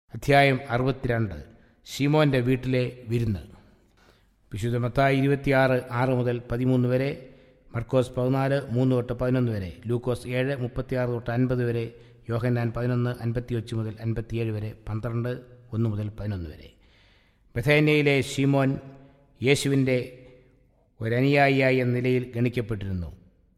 അധ്യായം അറുപത്തിരണ്ട് ഷീമോൻ്റെ വീട്ടിലെ വിരുന്ന് വിശുദ്ധ മത്തായി ഇരുപത്തിയാറ് ആറ് മുതൽ പതിമൂന്ന് വരെ മർക്കോസ് പതിനാല് മൂന്ന് തൊട്ട് പതിനൊന്ന് വരെ ലൂക്കോസ് ഏഴ് മുപ്പത്തിയാറ് തൊട്ട് അൻപത് വരെ യോഹന്നാൻ പതിനൊന്ന് അൻപത്തിയൊച്ച് മുതൽ അൻപത്തിയേഴ് വരെ പന്ത്രണ്ട് ഒന്ന് മുതൽ പതിനൊന്ന് വരെ ബഥേനയിലെ ഷീമോൻ യേശുവിൻ്റെ ഒരനുയായിയായി എന്ന നിലയിൽ ഗണിക്കപ്പെട്ടിരുന്നു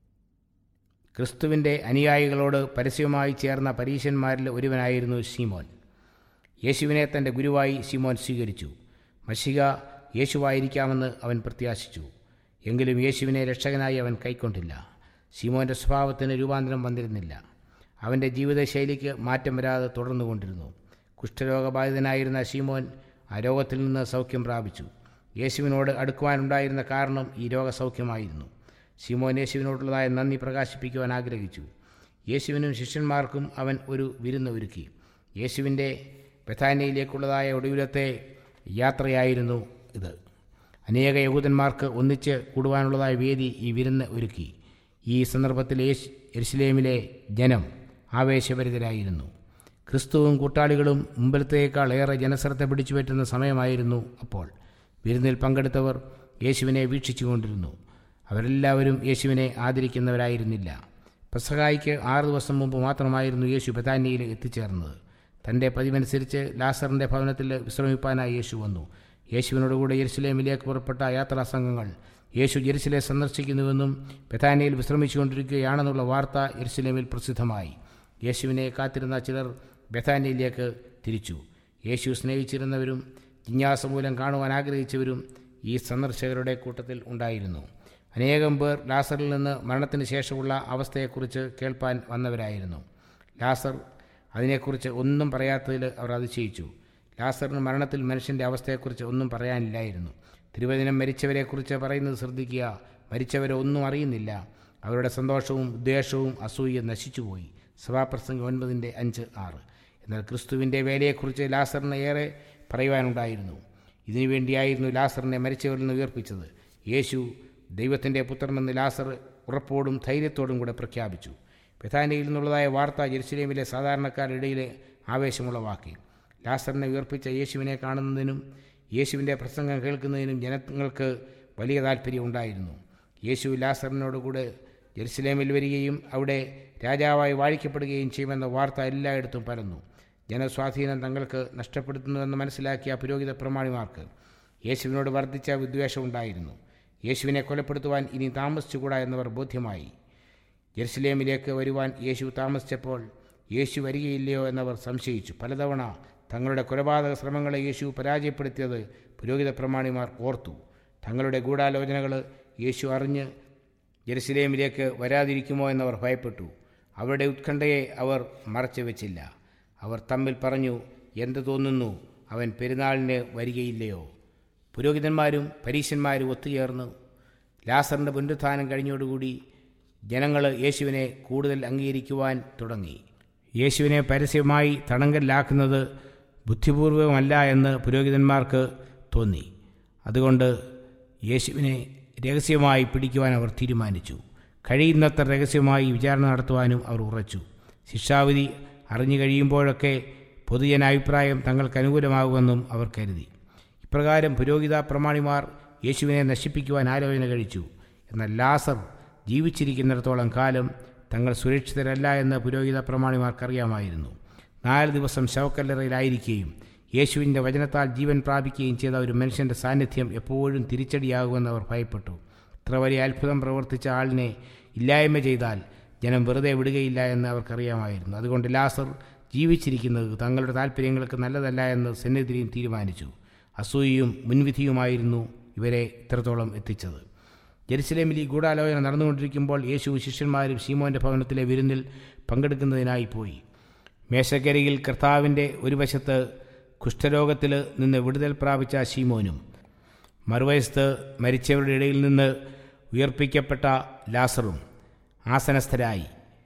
ക്രിസ്തുവിൻ്റെ അനുയായികളോട് പരസ്യമായി ചേർന്ന പരീശന്മാരിൽ ഒരുവനായിരുന്നു ഷീമോൻ യേശുവിനെ തൻ്റെ ഗുരുവായി ഷീമോൻ സ്വീകരിച്ചു മഷിക യേശുവായിരിക്കാമെന്ന് അവൻ പ്രത്യാശിച്ചു എങ്കിലും യേശുവിനെ രക്ഷകനായി അവൻ കൈക്കൊണ്ടില്ല ഷീമോൻ്റെ സ്വഭാവത്തിന് രൂപാന്തരം വന്നിരുന്നില്ല അവൻ്റെ ജീവിതശൈലിക്ക് മാറ്റം വരാതെ തുടർന്നുകൊണ്ടിരുന്നു കുഷ്ഠരോഗബാധിതനായിരുന്ന ഷീമോൻ ആ രോഗത്തിൽ നിന്ന് സൗഖ്യം പ്രാപിച്ചു യേശുവിനോട് അടുക്കുവാനുണ്ടായിരുന്ന കാരണം ഈ രോഗസൗഖ്യമായിരുന്നു ഷീമോൻ യേശുവിനോടുള്ളതായ നന്ദി പ്രകാശിപ്പിക്കുവാൻ ആഗ്രഹിച്ചു യേശുവിനും ശിഷ്യന്മാർക്കും അവൻ ഒരു വിരുന്ന് ഒരുക്കി യേശുവിൻ്റെ ബഥാനയിലേക്കുള്ളതായ ഒടുവിലത്തെ യാത്രയായിരുന്നു ഇത് അനേക യഹൂദന്മാർക്ക് ഒന്നിച്ച് കൂടുവാനുള്ളതായ വേദി ഈ വിരുന്ന് ഒരുക്കി ഈ സന്ദർഭത്തിൽ യേശ് എരുസലേമിലെ ജനം ആവേശഭരിതരായിരുന്നു ക്രിസ്തുവും കൂട്ടാളികളും മുമ്പിലത്തേക്കാൾ ഏറെ ജനശ്രദ്ധ പിടിച്ചുപറ്റുന്ന സമയമായിരുന്നു അപ്പോൾ വിരുന്നിൽ പങ്കെടുത്തവർ യേശുവിനെ വീക്ഷിച്ചുകൊണ്ടിരുന്നു അവരെല്ലാവരും യേശുവിനെ ആദരിക്കുന്നവരായിരുന്നില്ല പെസഹായിക്ക് ആറ് ദിവസം മുമ്പ് മാത്രമായിരുന്നു യേശു ബഥാനിയിൽ എത്തിച്ചേർന്നത് തൻ്റെ പതിവനുസരിച്ച് ലാസറിൻ്റെ ഭവനത്തിൽ വിശ്രമിപ്പാനായി യേശു വന്നു യേശുവിനോടുകൂടെ യെരുസലേമിലേക്ക് പുറപ്പെട്ട യാത്രാ സംഘങ്ങൾ യേശു ജെറുസലെ സന്ദർശിക്കുന്നുവെന്നും ബഥാനയിൽ വിശ്രമിച്ചുകൊണ്ടിരിക്കുകയാണെന്നുള്ള വാർത്ത യെരുസലേമിൽ പ്രസിദ്ധമായി യേശുവിനെ കാത്തിരുന്ന ചിലർ ബഥാനയിലേക്ക് തിരിച്ചു യേശു സ്നേഹിച്ചിരുന്നവരും ജിജ്ഞാസ മൂലം കാണുവാൻ ആഗ്രഹിച്ചവരും ഈ സന്ദർശകരുടെ കൂട്ടത്തിൽ ഉണ്ടായിരുന്നു അനേകം പേർ ലാസറിൽ നിന്ന് മരണത്തിന് ശേഷമുള്ള അവസ്ഥയെക്കുറിച്ച് കേൾപ്പാൻ വന്നവരായിരുന്നു ലാസർ അതിനെക്കുറിച്ച് ഒന്നും പറയാത്തതിൽ അവർ അതിശയിച്ചു ലാസറിന് മരണത്തിൽ മനുഷ്യൻ്റെ അവസ്ഥയെക്കുറിച്ച് ഒന്നും പറയാനില്ലായിരുന്നു തിരുവചനം മരിച്ചവരെക്കുറിച്ച് പറയുന്നത് ശ്രദ്ധിക്കുക മരിച്ചവരെ ഒന്നും അറിയുന്നില്ല അവരുടെ സന്തോഷവും ഉദ്ദേശവും അസൂയ നശിച്ചുപോയി സഭാപ്രസംഗം ഒൻപതിൻ്റെ അഞ്ച് ആറ് എന്നാൽ ക്രിസ്തുവിൻ്റെ വേലയെക്കുറിച്ച് ലാസറിന് ഏറെ പറയുവാനുണ്ടായിരുന്നു ഇതിനുവേണ്ടിയായിരുന്നു ലാസറിനെ മരിച്ചവരിൽ നിന്ന് ഉയർപ്പിച്ചത് യേശു ദൈവത്തിൻ്റെ പുത്രനെന്ന് ലാസർ ഉറപ്പോടും ധൈര്യത്തോടും കൂടെ പ്രഖ്യാപിച്ചു ബഥാനയിൽ നിന്നുള്ളതായ വാർത്ത ജെറുസലേമിലെ സാധാരണക്കാരുടെ ഇടയിലെ ആവേശമുളവാക്കി ലാസറിനെ ഉയർപ്പിച്ച യേശുവിനെ കാണുന്നതിനും യേശുവിൻ്റെ പ്രസംഗം കേൾക്കുന്നതിനും ജനങ്ങൾക്ക് വലിയ താല്പര്യം ഉണ്ടായിരുന്നു യേശു ലാസറിനോടുകൂടെ ജെറുസലേമിൽ വരികയും അവിടെ രാജാവായി വാഴിക്കപ്പെടുകയും ചെയ്യുമെന്ന വാർത്ത എല്ലായിടത്തും പരന്നു ജനസ്വാധീനം തങ്ങൾക്ക് നഷ്ടപ്പെടുത്തുന്നുവെന്ന് മനസ്സിലാക്കിയ പുരോഹിത പ്രമാണിമാർക്ക് യേശുവിനോട് വർദ്ധിച്ച വിദ്വേഷമുണ്ടായിരുന്നു യേശുവിനെ കൊലപ്പെടുത്തുവാൻ ഇനി താമസിച്ചുകൂടാ എന്നവർ ബോധ്യമായി ജെറുസലേമിലേക്ക് വരുവാൻ യേശു താമസിച്ചപ്പോൾ യേശു വരികയില്ലയോ എന്നവർ സംശയിച്ചു പലതവണ തങ്ങളുടെ കൊലപാതക ശ്രമങ്ങളെ യേശു പരാജയപ്പെടുത്തിയത് പുരോഹിത പ്രമാണിമാർ ഓർത്തു തങ്ങളുടെ ഗൂഢാലോചനകൾ യേശു അറിഞ്ഞ് ജെറുസലേമിലേക്ക് വരാതിരിക്കുമോ എന്നവർ ഭയപ്പെട്ടു അവരുടെ ഉത്കണ്ഠയെ അവർ മറച്ചു വെച്ചില്ല അവർ തമ്മിൽ പറഞ്ഞു എന്ത് തോന്നുന്നു അവൻ പെരുന്നാളിന് വരികയില്ലയോ പുരോഹിതന്മാരും പരീശന്മാരും ഒത്തുചേർന്നു ലാസറിൻ്റെ പുനരുത്ഥാനം കഴിഞ്ഞോടുകൂടി ജനങ്ങൾ യേശുവിനെ കൂടുതൽ അംഗീകരിക്കുവാൻ തുടങ്ങി യേശുവിനെ പരസ്യമായി തടങ്കലിലാക്കുന്നത് ബുദ്ധിപൂർവമല്ല എന്ന് പുരോഹിതന്മാർക്ക് തോന്നി അതുകൊണ്ട് യേശുവിനെ രഹസ്യമായി പിടിക്കുവാൻ അവർ തീരുമാനിച്ചു കഴിയുന്നത്ര രഹസ്യമായി വിചാരണ നടത്തുവാനും അവർ ഉറച്ചു ശിക്ഷാവിധി അറിഞ്ഞു കഴിയുമ്പോഴൊക്കെ പൊതുജനാഭിപ്രായം തങ്ങൾക്ക് അനുകൂലമാകുമെന്നും അവർ കരുതി ഇപ്രകാരം പുരോഹിത പ്രമാണിമാർ യേശുവിനെ നശിപ്പിക്കുവാൻ ആലോചന കഴിച്ചു എന്നാൽ ലാസർ ജീവിച്ചിരിക്കുന്നിടത്തോളം കാലം തങ്ങൾ സുരക്ഷിതരല്ല എന്ന് പുരോഹിത പ്രമാണിമാർക്കറിയാമായിരുന്നു നാല് ദിവസം ശവക്കല്ലറയിലായിരിക്കുകയും യേശുവിൻ്റെ വചനത്താൽ ജീവൻ പ്രാപിക്കുകയും ചെയ്ത ഒരു മനുഷ്യൻ്റെ സാന്നിധ്യം എപ്പോഴും തിരിച്ചടിയാകുമെന്ന് അവർ ഭയപ്പെട്ടു ഇത്ര വലിയ അത്ഭുതം പ്രവർത്തിച്ച ആളിനെ ഇല്ലായ്മ ചെയ്താൽ ജനം വെറുതെ വിടുകയില്ല എന്ന് അവർക്കറിയാമായിരുന്നു അതുകൊണ്ട് ലാസർ ജീവിച്ചിരിക്കുന്നത് തങ്ങളുടെ താല്പര്യങ്ങൾക്ക് നല്ലതല്ല എന്ന് സെന്നിധിരിയും തീരുമാനിച്ചു അസൂയയും മുൻവിധിയുമായിരുന്നു ഇവരെ ഇത്രത്തോളം എത്തിച്ചത് ജെറുസലേമിൽ ഈ ഗൂഢാലോചന നടന്നുകൊണ്ടിരിക്കുമ്പോൾ യേശു ശിഷ്യന്മാരും ശീമോൻ്റെ ഭവനത്തിലെ വിരുന്നിൽ പങ്കെടുക്കുന്നതിനായി പോയി മേശക്കരിയിൽ കർത്താവിൻ്റെ ഒരു വശത്ത് കുഷ്ഠരോഗത്തിൽ നിന്ന് വിടുതൽ പ്രാപിച്ച ശീമോനും മറുവശത്ത് മരിച്ചവരുടെ ഇടയിൽ നിന്ന് ഉയർപ്പിക്കപ്പെട്ട ലാസറും ആസനസ്ഥരായി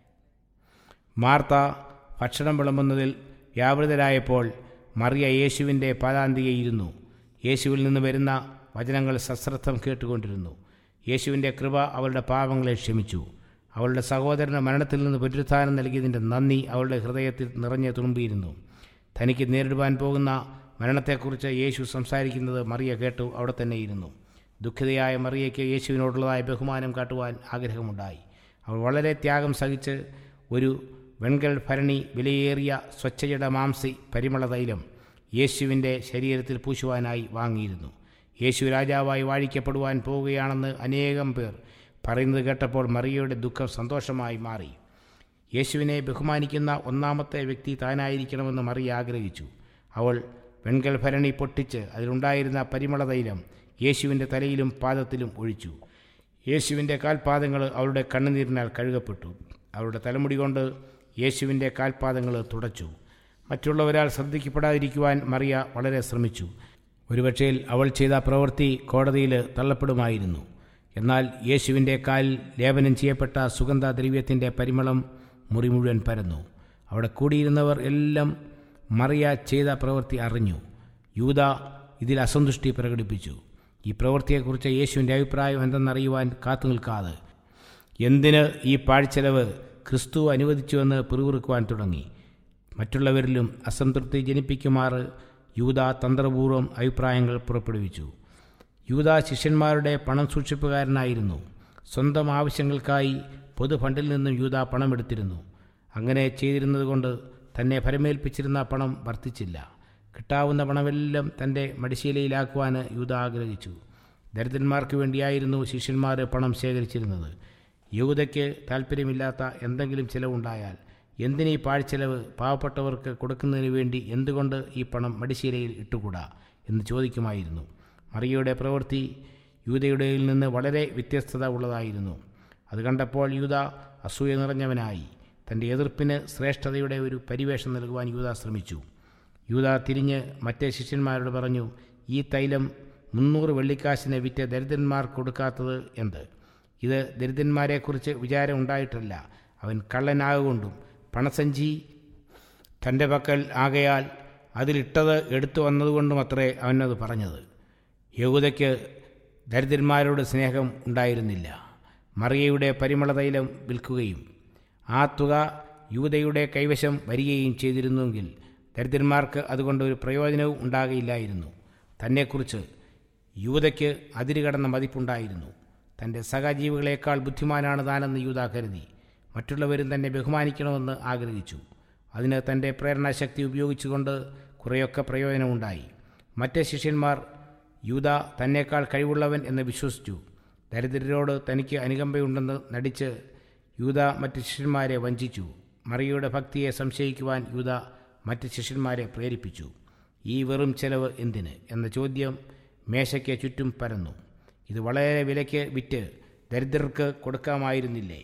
മാർത്ത ഭക്ഷണം വിളമ്പുന്നതിൽ വ്യാപൃതരായപ്പോൾ മറിയ യേശുവിൻ്റെ പാതാന്തികയിരുന്നു യേശുവിൽ നിന്ന് വരുന്ന വചനങ്ങൾ സശ്രദ്ധം കേട്ടുകൊണ്ടിരുന്നു യേശുവിൻ്റെ കൃപ അവളുടെ പാപങ്ങളെ ക്ഷമിച്ചു അവളുടെ സഹോദരന് മരണത്തിൽ നിന്ന് പുനരുത്ഥാനം നൽകിയതിൻ്റെ നന്ദി അവളുടെ ഹൃദയത്തിൽ നിറഞ്ഞു തുളുമ്പിയിരുന്നു തനിക്ക് നേരിടുവാൻ പോകുന്ന മരണത്തെക്കുറിച്ച് യേശു സംസാരിക്കുന്നത് മറിയ കേട്ടു അവിടെ തന്നെ ഇരുന്നു ദുഃഖിതയായ മറിയയ്ക്ക് യേശുവിനോടുള്ളതായ ബഹുമാനം കാട്ടുവാൻ ആഗ്രഹമുണ്ടായി അവൾ വളരെ ത്യാഗം സഹിച്ച് ഒരു വെൺകൽ ഭരണി വിലയേറിയ സ്വച്ഛജട മാംസി പരിമള തൈലം യേശുവിൻ്റെ ശരീരത്തിൽ പൂശുവാനായി വാങ്ങിയിരുന്നു യേശു രാജാവായി വാഴിക്കപ്പെടുവാൻ പോവുകയാണെന്ന് അനേകം പേർ പറയുന്നത് കേട്ടപ്പോൾ മറിയയുടെ ദുഃഖം സന്തോഷമായി മാറി യേശുവിനെ ബഹുമാനിക്കുന്ന ഒന്നാമത്തെ വ്യക്തി താനായിരിക്കണമെന്ന് മറിയ ആഗ്രഹിച്ചു അവൾ വെൺകൽ ഭരണി പൊട്ടിച്ച് അതിലുണ്ടായിരുന്ന പരിമള തൈലം യേശുവിൻ്റെ തലയിലും പാദത്തിലും ഒഴിച്ചു യേശുവിൻ്റെ കാൽപാദങ്ങൾ അവളുടെ കണ്ണുനീരിനാൽ കഴുകപ്പെട്ടു അവളുടെ തലമുടി കൊണ്ട് യേശുവിൻ്റെ കാൽപാദങ്ങൾ തുടച്ചു മറ്റുള്ളവരാൽ ശ്രദ്ധിക്കപ്പെടാതിരിക്കുവാൻ മറിയ വളരെ ശ്രമിച്ചു ഒരുപക്ഷേ അവൾ ചെയ്ത പ്രവൃത്തി കോടതിയിൽ തള്ളപ്പെടുമായിരുന്നു എന്നാൽ യേശുവിൻ്റെ കാലിൽ ലേപനം ചെയ്യപ്പെട്ട സുഗന്ധദ്രവ്യത്തിൻ്റെ പരിമളം മുറി മുഴുവൻ പരന്നു അവിടെ കൂടിയിരുന്നവർ എല്ലാം മറിയ ചെയ്ത പ്രവൃത്തി അറിഞ്ഞു യൂത ഇതിൽ അസന്തുഷ്ടി പ്രകടിപ്പിച്ചു ഈ പ്രവൃത്തിയെക്കുറിച്ച് യേശുവിൻ്റെ അഭിപ്രായം എന്തെന്നറിയുവാൻ കാത്തു നിൽക്കാതെ എന്തിന് ഈ പാഴ്ചെലവ് ക്രിസ്തു അനുവദിച്ചുവെന്ന് പിറുപിറുക്കുവാൻ തുടങ്ങി മറ്റുള്ളവരിലും അസംതൃപ്തി ജനിപ്പിക്കുമാറ് യൂത തന്ത്രപൂർവ്വം അഭിപ്രായങ്ങൾ പുറപ്പെടുവിച്ചു യൂത ശിഷ്യന്മാരുടെ പണം സൂക്ഷിപ്പുകാരനായിരുന്നു സ്വന്തം ആവശ്യങ്ങൾക്കായി പൊതു ഫണ്ടിൽ നിന്നും യൂത പണമെടുത്തിരുന്നു അങ്ങനെ ചെയ്തിരുന്നതുകൊണ്ട് തന്നെ ഫലമേൽപ്പിച്ചിരുന്ന പണം വർദ്ധിച്ചില്ല കിട്ടാവുന്ന പണമെല്ലാം തൻ്റെ മടിശീലയിലാക്കുവാൻ യൂത ആഗ്രഹിച്ചു ദരിദ്രന്മാർക്ക് വേണ്ടിയായിരുന്നു ശിഷ്യന്മാർ പണം ശേഖരിച്ചിരുന്നത് യൂതയ്ക്ക് താല്പര്യമില്ലാത്ത എന്തെങ്കിലും ചിലവുണ്ടായാൽ എന്തിനീ പാഴ്ചെലവ് പാവപ്പെട്ടവർക്ക് കൊടുക്കുന്നതിന് വേണ്ടി എന്തുകൊണ്ട് ഈ പണം മടിശീലയിൽ ഇട്ടുകൂടാ എന്ന് ചോദിക്കുമായിരുന്നു മറിയയുടെ പ്രവൃത്തി യൂതയുടെയിൽ നിന്ന് വളരെ വ്യത്യസ്തത ഉള്ളതായിരുന്നു അത് കണ്ടപ്പോൾ യൂത അസൂയ നിറഞ്ഞവനായി തൻ്റെ എതിർപ്പിന് ശ്രേഷ്ഠതയുടെ ഒരു പരിവേഷം നൽകുവാൻ യൂത ശ്രമിച്ചു യൂത തിരിഞ്ഞ് മറ്റേ ശിഷ്യന്മാരോട് പറഞ്ഞു ഈ തൈലം മുന്നൂറ് വെള്ളിക്കാശിന് വിറ്റ് ദരിദ്രന്മാർക്ക് കൊടുക്കാത്തത് എന്ത് ഇത് ദരിദ്രന്മാരെക്കുറിച്ച് വിചാരം ഉണ്ടായിട്ടല്ല അവൻ കള്ളനാകൊണ്ടും പണസഞ്ചി തൻ്റെ പക്കൽ ആകയാൽ അതിലിട്ടത് എടുത്തു വന്നതുകൊണ്ടും അത്രേ അവനത് പറഞ്ഞത് യഹൂദയ്ക്ക് ദരിദ്രന്മാരോട് സ്നേഹം ഉണ്ടായിരുന്നില്ല മറിയയുടെ പരിമള തൈലം വിൽക്കുകയും ആ തുക യൂതയുടെ കൈവശം വരികയും ചെയ്തിരുന്നുവെങ്കിൽ ദരിദ്രന്മാർക്ക് അതുകൊണ്ട് ഒരു പ്രയോജനവും ഉണ്ടാകയില്ലായിരുന്നു തന്നെക്കുറിച്ച് യൂതയ്ക്ക് അതിരുകടന്ന മതിപ്പുണ്ടായിരുന്നു തൻ്റെ സഹജീവികളെക്കാൾ ബുദ്ധിമാനാണ് താനെന്ന് യൂത കരുതി മറ്റുള്ളവരും തന്നെ ബഹുമാനിക്കണമെന്ന് ആഗ്രഹിച്ചു അതിന് തൻ്റെ പ്രേരണാശക്തി ഉപയോഗിച്ചുകൊണ്ട് കുറേയൊക്കെ പ്രയോജനമുണ്ടായി മറ്റ് ശിഷ്യന്മാർ യൂത തന്നേക്കാൾ കഴിവുള്ളവൻ എന്ന് വിശ്വസിച്ചു ദരിദ്രരോട് തനിക്ക് അനുകമ്പയുണ്ടെന്ന് നടിച്ച് യൂത മറ്റ് ശിഷ്യന്മാരെ വഞ്ചിച്ചു മറിയയുടെ ഭക്തിയെ സംശയിക്കുവാൻ യൂത മറ്റ് ശിഷ്യന്മാരെ പ്രേരിപ്പിച്ചു ഈ വെറും ചെലവ് എന്തിന് എന്ന ചോദ്യം മേശയ്ക്ക് ചുറ്റും പരന്നു ഇത് വളരെ വിലയ്ക്ക് വിറ്റ് ദരിദ്രർക്ക് കൊടുക്കാമായിരുന്നില്ലേ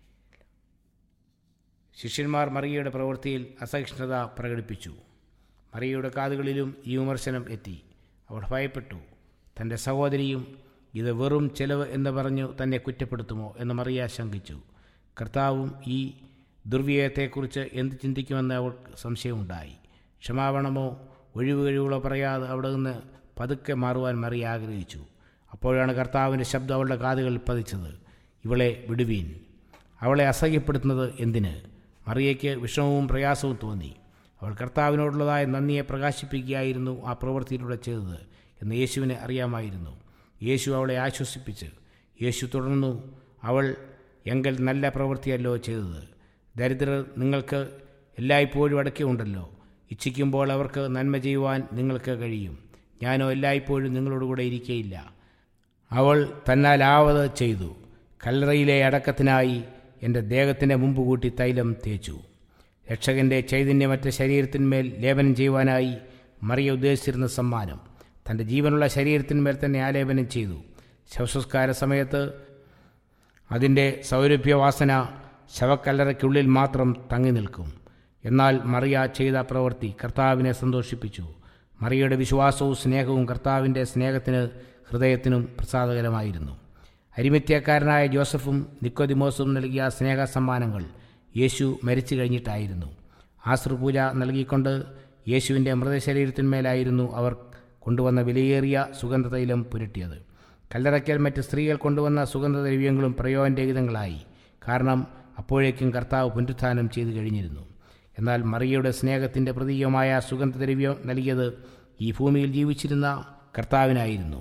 ശിഷ്യന്മാർ മറിയയുടെ പ്രവൃത്തിയിൽ അസഹിഷ്ണുത പ്രകടിപ്പിച്ചു മറിയയുടെ കാതുകളിലും ഈ വിമർശനം എത്തി അവൾ ഭയപ്പെട്ടു തൻ്റെ സഹോദരിയും ഇത് വെറും ചെലവ് എന്ന് പറഞ്ഞു തന്നെ കുറ്റപ്പെടുത്തുമോ എന്ന് മറിയ ശങ്കിച്ചു കർത്താവും ഈ ദുർവ്യയത്തെക്കുറിച്ച് എന്ത് ചിന്തിക്കുമെന്ന് അവൾക്ക് സംശയമുണ്ടായി ക്ഷമാപണമോ ഒഴിവ് കഴിവുകളോ പറയാതെ അവിടെ നിന്ന് പതുക്കെ മാറുവാൻ മറിയ ആഗ്രഹിച്ചു അപ്പോഴാണ് കർത്താവിൻ്റെ ശബ്ദം അവളുടെ കാതുകളിൽ പതിച്ചത് ഇവളെ വിടുവീൻ അവളെ അസഹ്യപ്പെടുത്തുന്നത് എന്തിന് മറിയയ്ക്ക് വിഷമവും പ്രയാസവും തോന്നി അവൾ കർത്താവിനോടുള്ളതായ നന്ദിയെ പ്രകാശിപ്പിക്കുകയായിരുന്നു ആ പ്രവൃത്തിയിലൂടെ ചെയ്തത് എന്ന് യേശുവിനെ അറിയാമായിരുന്നു യേശു അവളെ ആശ്വസിപ്പിച്ച് യേശു തുടർന്നു അവൾ എങ്കിൽ നല്ല പ്രവൃത്തിയല്ലോ ചെയ്തത് ദരിദ്രർ നിങ്ങൾക്ക് എല്ലായ്പ്പോഴും അടക്കിയുണ്ടല്ലോ ഇച്ഛിക്കുമ്പോൾ അവർക്ക് നന്മ ചെയ്യുവാൻ നിങ്ങൾക്ക് കഴിയും ഞാനോ എല്ലായ്പ്പോഴും നിങ്ങളോടുകൂടെ ഇരിക്കയില്ല അവൾ തന്നാലാവത് ചെയ്തു കല്ലറയിലെ അടക്കത്തിനായി എൻ്റെ ദേഹത്തിൻ്റെ മുമ്പ് കൂട്ടി തൈലം തേച്ചു രക്ഷകൻ്റെ ചൈതന്യമറ്റ ശരീരത്തിന്മേൽ ലേപനം ചെയ്യുവാനായി മറിയ ഉദ്ദേശിച്ചിരുന്ന സമ്മാനം തൻ്റെ ജീവനുള്ള ശരീരത്തിന്മേൽ തന്നെ ആലേപനം ചെയ്തു ശവസംസ്കാര സമയത്ത് അതിൻ്റെ സൗരഭ്യവാസന ശവക്കല്ലറയ്ക്കുള്ളിൽ മാത്രം തങ്ങി നിൽക്കും എന്നാൽ മറിയ ചെയ്ത പ്രവൃത്തി കർത്താവിനെ സന്തോഷിപ്പിച്ചു മറിയയുടെ വിശ്വാസവും സ്നേഹവും കർത്താവിൻ്റെ സ്നേഹത്തിന് ഹൃദയത്തിനും പ്രസാദകരമായിരുന്നു അരിമത്യക്കാരനായ ജോസഫും നിക്കോദിമോസും നൽകിയ സ്നേഹ സമ്മാനങ്ങൾ യേശു മരിച്ചു കഴിഞ്ഞിട്ടായിരുന്നു ആശ്രുപൂജ നൽകിക്കൊണ്ട് യേശുവിൻ്റെ മൃതശരീരത്തിന്മേലായിരുന്നു അവർ കൊണ്ടുവന്ന വിലയേറിയ സുഗന്ധതൈലം പുരട്ടിയത് കല്ലറയ്ക്കൽ മറ്റ് സ്ത്രീകൾ കൊണ്ടുവന്ന സുഗന്ധദ്രവ്യങ്ങളും പ്രയോജനരഹിതങ്ങളായി കാരണം അപ്പോഴേക്കും കർത്താവ് പുനരുത്ഥാനം ചെയ്തു കഴിഞ്ഞിരുന്നു എന്നാൽ മറിയയുടെ സ്നേഹത്തിൻ്റെ പ്രതീകമായ സുഗന്ധദ്രവ്യം നൽകിയത് ഈ ഭൂമിയിൽ ജീവിച്ചിരുന്ന കർത്താവിനായിരുന്നു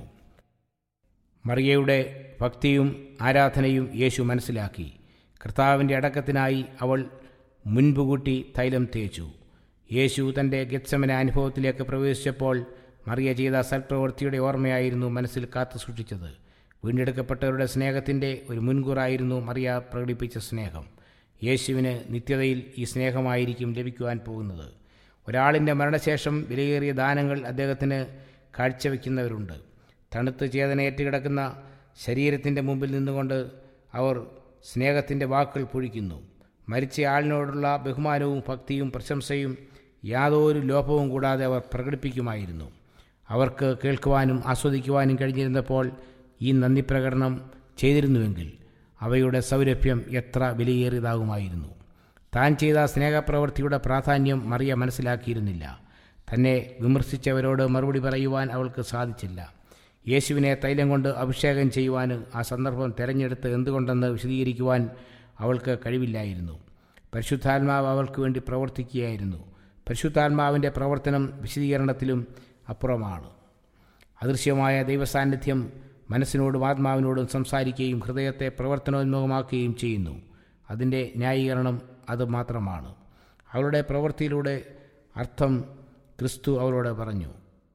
മറിയയുടെ ഭക്തിയും ആരാധനയും യേശു മനസ്സിലാക്കി കർത്താവിൻ്റെ അടക്കത്തിനായി അവൾ മുൻപുകൂട്ടി തൈലം തേച്ചു യേശു തൻ്റെ ഗത്സമന അനുഭവത്തിലേക്ക് പ്രവേശിച്ചപ്പോൾ മറിയ ചെയ്ത സൽപ്രവൃത്തിയുടെ ഓർമ്മയായിരുന്നു മനസ്സിൽ കാത്തു സൂക്ഷിച്ചത് വീണ്ടെടുക്കപ്പെട്ടവരുടെ സ്നേഹത്തിൻ്റെ ഒരു മുൻകൂറായിരുന്നു മറിയ പ്രകടിപ്പിച്ച സ്നേഹം യേശുവിന് നിത്യതയിൽ ഈ സ്നേഹമായിരിക്കും ലഭിക്കുവാൻ പോകുന്നത് ഒരാളിൻ്റെ മരണശേഷം വിലയേറിയ ദാനങ്ങൾ അദ്ദേഹത്തിന് കാഴ്ചവെക്കുന്നവരുണ്ട് തണുത്ത് ചേതനയേറ്റ് കിടക്കുന്ന ശരീരത്തിൻ്റെ മുമ്പിൽ നിന്നുകൊണ്ട് അവർ സ്നേഹത്തിൻ്റെ വാക്കുകൾ പൊഴിക്കുന്നു മരിച്ച ആളിനോടുള്ള ബഹുമാനവും ഭക്തിയും പ്രശംസയും യാതൊരു ലോപവും കൂടാതെ അവർ പ്രകടിപ്പിക്കുമായിരുന്നു അവർക്ക് കേൾക്കുവാനും ആസ്വദിക്കുവാനും കഴിഞ്ഞിരുന്നപ്പോൾ ഈ നന്ദി പ്രകടനം ചെയ്തിരുന്നുവെങ്കിൽ അവയുടെ സൗരഭ്യം എത്ര വിലയേറിയതാകുമായിരുന്നു താൻ ചെയ്ത സ്നേഹപ്രവൃത്തിയുടെ പ്രാധാന്യം മറിയ മനസ്സിലാക്കിയിരുന്നില്ല തന്നെ വിമർശിച്ചവരോട് മറുപടി പറയുവാൻ അവൾക്ക് സാധിച്ചില്ല യേശുവിനെ തൈലം കൊണ്ട് അഭിഷേകം ചെയ്യുവാൻ ആ സന്ദർഭം തിരഞ്ഞെടുത്ത് എന്തുകൊണ്ടെന്ന് വിശദീകരിക്കുവാൻ അവൾക്ക് കഴിവില്ലായിരുന്നു പരിശുദ്ധാത്മാവ് അവൾക്ക് വേണ്ടി പ്രവർത്തിക്കുകയായിരുന്നു പരിശുദ്ധാത്മാവിൻ്റെ പ്രവർത്തനം വിശദീകരണത്തിലും അപ്പുറമാണ് അദൃശ്യമായ ദൈവസാന്നിധ്യം മനസ്സിനോടും ആത്മാവിനോടും സംസാരിക്കുകയും ഹൃദയത്തെ പ്രവർത്തനോന്മുഖമാക്കുകയും ചെയ്യുന്നു അതിൻ്റെ ന്യായീകരണം അത് മാത്രമാണ് അവളുടെ പ്രവൃത്തിയിലൂടെ അർത്ഥം ക്രിസ്തു അവളോട് പറഞ്ഞു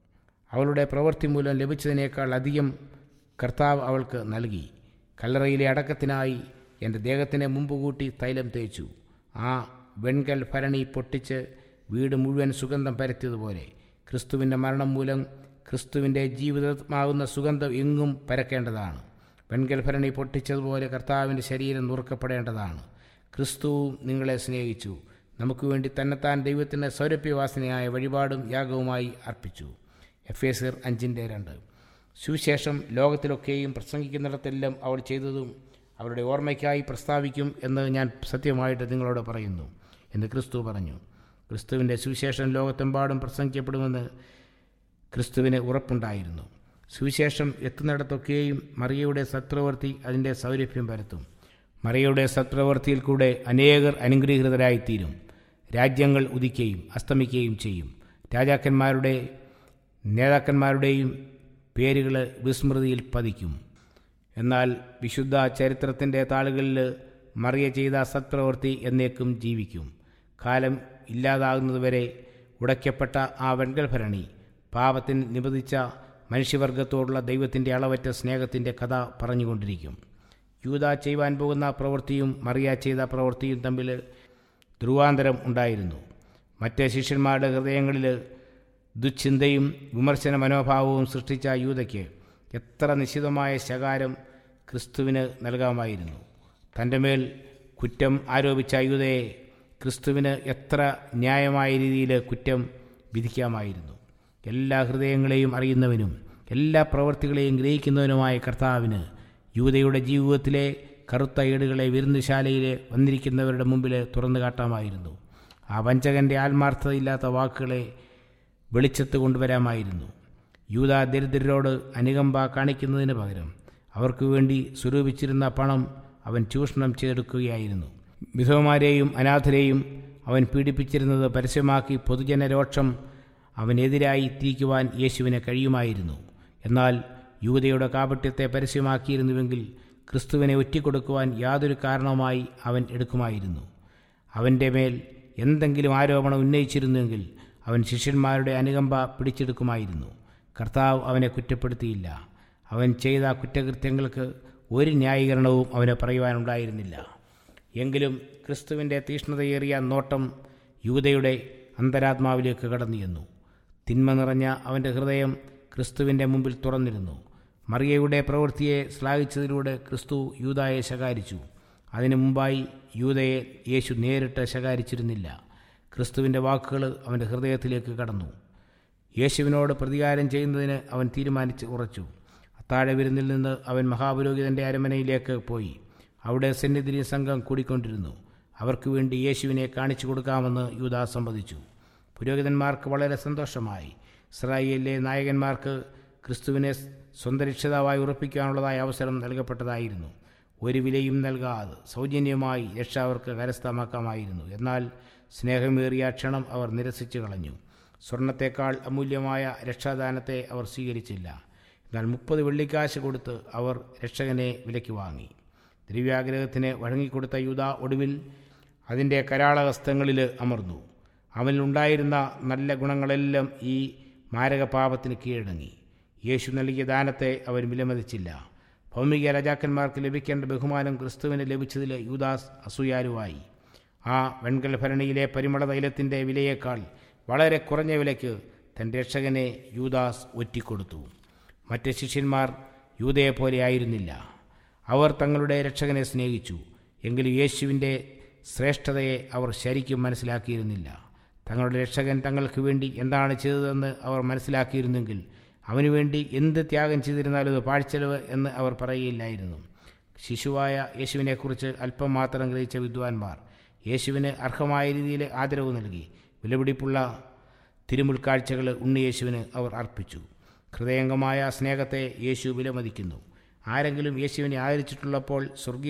അവളുടെ പ്രവൃത്തി മൂലം ലഭിച്ചതിനേക്കാൾ അധികം കർത്താവ് അവൾക്ക് നൽകി കല്ലറയിലെ അടക്കത്തിനായി എൻ്റെ ദേഹത്തിനെ മുമ്പ് കൂട്ടി തൈലം തേച്ചു ആ വെൺകൽ ഭരണി പൊട്ടിച്ച് വീട് മുഴുവൻ സുഗന്ധം പരത്തിയതുപോലെ ക്രിസ്തുവിൻ്റെ മരണം മൂലം ക്രിസ്തുവിൻ്റെ ജീവിതമാകുന്ന സുഗന്ധം എങ്ങും പരക്കേണ്ടതാണ് വെൺകൽ ഭരണി പൊട്ടിച്ചതുപോലെ കർത്താവിൻ്റെ ശരീരം നുറുക്കപ്പെടേണ്ടതാണ് ക്രിസ്തു നിങ്ങളെ സ്നേഹിച്ചു നമുക്ക് വേണ്ടി തന്നെത്താൻ ദൈവത്തിന് സൗരഭ്യവാസനയായ വഴിപാടും യാഗവുമായി അർപ്പിച്ചു എഫ് എ സിർ അഞ്ചിൻ്റെ രണ്ട് സുവിശേഷം ലോകത്തിലൊക്കെയും പ്രസംഗിക്കുന്നിടത്തെല്ലാം അവൾ ചെയ്തതും അവരുടെ ഓർമ്മയ്ക്കായി പ്രസ്താവിക്കും എന്ന് ഞാൻ സത്യമായിട്ട് നിങ്ങളോട് പറയുന്നു എന്ന് ക്രിസ്തു പറഞ്ഞു ക്രിസ്തുവിൻ്റെ സുവിശേഷം ലോകത്തെമ്പാടും പ്രസംഗിക്കപ്പെടുമെന്ന് ക്രിസ്തുവിന് ഉറപ്പുണ്ടായിരുന്നു സുവിശേഷം എത്തുന്നിടത്തൊക്കെയും മറിയയുടെ സത്പ്രവൃത്തി അതിൻ്റെ സൗരഭ്യം പരത്തും മറിയയുടെ സത്പ്രവൃത്തിയിൽ കൂടെ അനേകർ അനുഗ്രഹീതരായിത്തീരും രാജ്യങ്ങൾ ഉദിക്കുകയും അസ്തമിക്കുകയും ചെയ്യും രാജാക്കന്മാരുടെ നേതാക്കന്മാരുടെയും പേരുകൾ വിസ്മൃതിയിൽ പതിക്കും എന്നാൽ വിശുദ്ധ ചരിത്രത്തിൻ്റെ താളുകളിൽ മറിയ ചെയ്ത സത്പ്രവൃത്തി എന്നേക്കും ജീവിക്കും കാലം ഇല്ലാതാകുന്നതുവരെ ഉടയ്ക്കപ്പെട്ട ആ വെൺകൽ ഭരണി പാപത്തിന് നിബന്ധിച്ച മനുഷ്യവർഗത്തോടുള്ള ദൈവത്തിൻ്റെ അളവറ്റ സ്നേഹത്തിൻ്റെ കഥ പറഞ്ഞുകൊണ്ടിരിക്കും യൂത ചെയ്യുവാൻ പോകുന്ന പ്രവൃത്തിയും മറിയ ചെയ്ത പ്രവൃത്തിയും തമ്മിൽ ധ്രുവാന്തരം ഉണ്ടായിരുന്നു മറ്റ് ശിഷ്യന്മാരുടെ ഹൃദയങ്ങളിൽ ദുശ്ചിന്തയും വിമർശന മനോഭാവവും സൃഷ്ടിച്ച യൂതയ്ക്ക് എത്ര നിശ്ചിതമായ ശകാരം ക്രിസ്തുവിന് നൽകാമായിരുന്നു തൻ്റെ മേൽ കുറ്റം ആരോപിച്ച യൂതയെ ക്രിസ്തുവിന് എത്ര ന്യായമായ രീതിയിൽ കുറ്റം വിധിക്കാമായിരുന്നു എല്ലാ ഹൃദയങ്ങളെയും അറിയുന്നവനും എല്ലാ പ്രവൃത്തികളെയും ഗ്രഹിക്കുന്നവനുമായ കർത്താവിന് യൂതയുടെ ജീവിതത്തിലെ കറുത്ത ഏടുകളെ വിരുന്നുശാലയിലെ വന്നിരിക്കുന്നവരുടെ മുമ്പിൽ തുറന്നു കാട്ടാമായിരുന്നു ആ വഞ്ചകൻ്റെ ആത്മാർത്ഥതയില്ലാത്ത വാക്കുകളെ വെളിച്ചത്ത് കൊണ്ടുവരാമായിരുന്നു യൂത ദരിദ്രരോട് അനുകമ്പ കാണിക്കുന്നതിന് പകരം അവർക്ക് വേണ്ടി സ്വരൂപിച്ചിരുന്ന പണം അവൻ ചൂഷണം ചെയ്തെടുക്കുകയായിരുന്നു വിധവമാരെയും അനാഥരെയും അവൻ പീഡിപ്പിച്ചിരുന്നത് പരസ്യമാക്കി പൊതുജനരോക്ഷം അവനെതിരായി തിരിക്കുവാൻ യേശുവിന് കഴിയുമായിരുന്നു എന്നാൽ യൂതയുടെ കാപട്യത്തെ പരസ്യമാക്കിയിരുന്നുവെങ്കിൽ ക്രിസ്തുവിനെ ഒറ്റിക്കൊടുക്കുവാൻ യാതൊരു കാരണവുമായി അവൻ എടുക്കുമായിരുന്നു അവൻ്റെ മേൽ എന്തെങ്കിലും ആരോപണം ഉന്നയിച്ചിരുന്നുവെങ്കിൽ അവൻ ശിഷ്യന്മാരുടെ അനുകമ്പ പിടിച്ചെടുക്കുമായിരുന്നു കർത്താവ് അവനെ കുറ്റപ്പെടുത്തിയില്ല അവൻ ചെയ്ത കുറ്റകൃത്യങ്ങൾക്ക് ഒരു ന്യായീകരണവും അവന് പറയുവാനുണ്ടായിരുന്നില്ല എങ്കിലും ക്രിസ്തുവിൻ്റെ തീഷ്ണതയേറിയ നോട്ടം യൂതയുടെ അന്തരാത്മാവിലേക്ക് കടന്നു ചെന്നു തിന്മ നിറഞ്ഞ അവൻ്റെ ഹൃദയം ക്രിസ്തുവിൻ്റെ മുമ്പിൽ തുറന്നിരുന്നു മറിയയുടെ പ്രവൃത്തിയെ ശ്ലാഘിച്ചതിലൂടെ ക്രിസ്തു യൂതായെ ശകാരിച്ചു അതിനു മുമ്പായി യൂതയെ യേശു നേരിട്ട് ശകാരിച്ചിരുന്നില്ല ക്രിസ്തുവിൻ്റെ വാക്കുകൾ അവൻ്റെ ഹൃദയത്തിലേക്ക് കടന്നു യേശുവിനോട് പ്രതികാരം ചെയ്യുന്നതിന് അവൻ തീരുമാനിച്ച് ഉറച്ചു അത്താഴ വിരുന്നിൽ നിന്ന് അവൻ മഹാപുരോഹിതൻ്റെ അരമനയിലേക്ക് പോയി അവിടെ സന്നിധി സംഘം കൂടിക്കൊണ്ടിരുന്നു അവർക്ക് വേണ്ടി യേശുവിനെ കാണിച്ചു കൊടുക്കാമെന്ന് യൂത സമ്മതിച്ചു പുരോഹിതന്മാർക്ക് വളരെ സന്തോഷമായി ഇസ്രായേലിലെ നായകന്മാർക്ക് ക്രിസ്തുവിനെ സ്വന്തം രക്ഷിതാവായി ഉറപ്പിക്കാനുള്ളതായ അവസരം നൽകപ്പെട്ടതായിരുന്നു ഒരു വിലയും നൽകാതെ സൗജന്യമായി രക്ഷ അവർക്ക് കരസ്ഥമാക്കാമായിരുന്നു എന്നാൽ സ്നേഹമേറിയ ക്ഷണം അവർ നിരസിച്ചു കളഞ്ഞു സ്വർണത്തേക്കാൾ അമൂല്യമായ രക്ഷാദാനത്തെ അവർ സ്വീകരിച്ചില്ല എന്നാൽ മുപ്പത് വെള്ളിക്കാശ് കൊടുത്ത് അവർ രക്ഷകനെ വിലയ്ക്ക് വാങ്ങി ദ്രവ്യാഗ്രഹത്തിന് വഴങ്ങിക്കൊടുത്ത യൂത ഒടുവിൽ അതിൻ്റെ കരാളഹസ്തങ്ങളിൽ അമർന്നു അവനിലുണ്ടായിരുന്ന നല്ല ഗുണങ്ങളെല്ലാം ഈ മാരകപാപത്തിന് കീഴടങ്ങി യേശു നൽകിയ ദാനത്തെ അവൻ വിലമതിച്ചില്ല ഭൗമിക രാജാക്കന്മാർക്ക് ലഭിക്കേണ്ട ബഹുമാനം ക്രിസ്തുവിന് ലഭിച്ചതിൽ യൂദാസ് അസൂയാലുവായി ആ വെൺകൽ ഭരണിയിലെ പരിമള തൈലത്തിൻ്റെ വിലയേക്കാൾ വളരെ കുറഞ്ഞ വിലയ്ക്ക് തൻ്റെ രക്ഷകനെ യൂദാസ് ഒറ്റിക്കൊടുത്തു മറ്റ് ശിഷ്യന്മാർ യൂതയെപ്പോലെ ആയിരുന്നില്ല അവർ തങ്ങളുടെ രക്ഷകനെ സ്നേഹിച്ചു എങ്കിലും യേശുവിൻ്റെ ശ്രേഷ്ഠതയെ അവർ ശരിക്കും മനസ്സിലാക്കിയിരുന്നില്ല തങ്ങളുടെ രക്ഷകൻ തങ്ങൾക്ക് വേണ്ടി എന്താണ് ചെയ്തതെന്ന് അവർ മനസ്സിലാക്കിയിരുന്നെങ്കിൽ അവനു വേണ്ടി എന്ത് ത്യാഗം ചെയ്തിരുന്നാലും അത് പാഴ്ചെലവ് എന്ന് അവർ പറയുകയില്ലായിരുന്നു ശിശുവായ യേശുവിനെക്കുറിച്ച് അല്പം മാത്രം ഗ്രഹിച്ച വിദ്വാൻമാർ യേശുവിന് അർഹമായ രീതിയിൽ ആദരവ് നൽകി വിലപിടിപ്പുള്ള തിരുമുൽക്കാഴ്ചകൾ ഉണ്ണിയേശുവിന് അവർ അർപ്പിച്ചു ഹൃദയംഗമായ സ്നേഹത്തെ യേശു വിലമതിക്കുന്നു ആരെങ്കിലും യേശുവിനെ ആദരിച്ചിട്ടുള്ളപ്പോൾ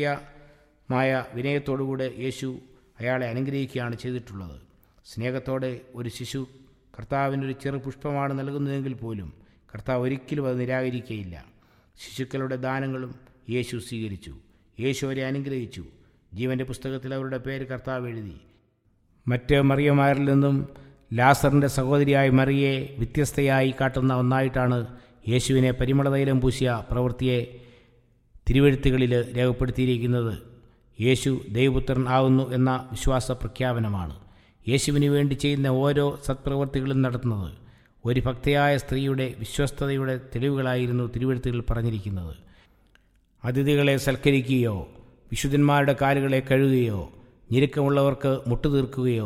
സ്വർഗീയമായ വിനയത്തോടുകൂടെ യേശു അയാളെ അനുഗ്രഹിക്കുകയാണ് ചെയ്തിട്ടുള്ളത് സ്നേഹത്തോടെ ഒരു ശിശു കർത്താവിനൊരു ചെറു പുഷ്പമാണ് നൽകുന്നതെങ്കിൽ പോലും കർത്താവ് ഒരിക്കലും അത് നിരാകരിക്കുകയില്ല ശിശുക്കളുടെ ദാനങ്ങളും യേശു സ്വീകരിച്ചു യേശു അവരെ അനുഗ്രഹിച്ചു ജീവൻ്റെ പുസ്തകത്തിൽ അവരുടെ പേര് കർത്താവ് എഴുതി മറ്റ് മറിയമാരിൽ നിന്നും ലാസറിൻ്റെ സഹോദരിയായ മറിയെ വ്യത്യസ്തയായി കാട്ടുന്ന ഒന്നായിട്ടാണ് യേശുവിനെ പരിമളതൈലം പൂശിയ പ്രവൃത്തിയെ തിരുവഴുത്തുകളിൽ രേഖപ്പെടുത്തിയിരിക്കുന്നത് യേശു ദൈവപുത്രൻ ആകുന്നു എന്ന വിശ്വാസ പ്രഖ്യാപനമാണ് യേശുവിന് വേണ്ടി ചെയ്യുന്ന ഓരോ സത്പ്രവൃത്തികളും നടത്തുന്നത് ഒരു ഭക്തയായ സ്ത്രീയുടെ വിശ്വസ്തതയുടെ തെളിവുകളായിരുന്നു തിരുവഴുത്തുകളിൽ പറഞ്ഞിരിക്കുന്നത് അതിഥികളെ സൽക്കരിക്കുകയോ വിശുദ്ധന്മാരുടെ കാലുകളെ കഴുകുകയോ ഞെരുക്കമുള്ളവർക്ക് മുട്ടുതീർക്കുകയോ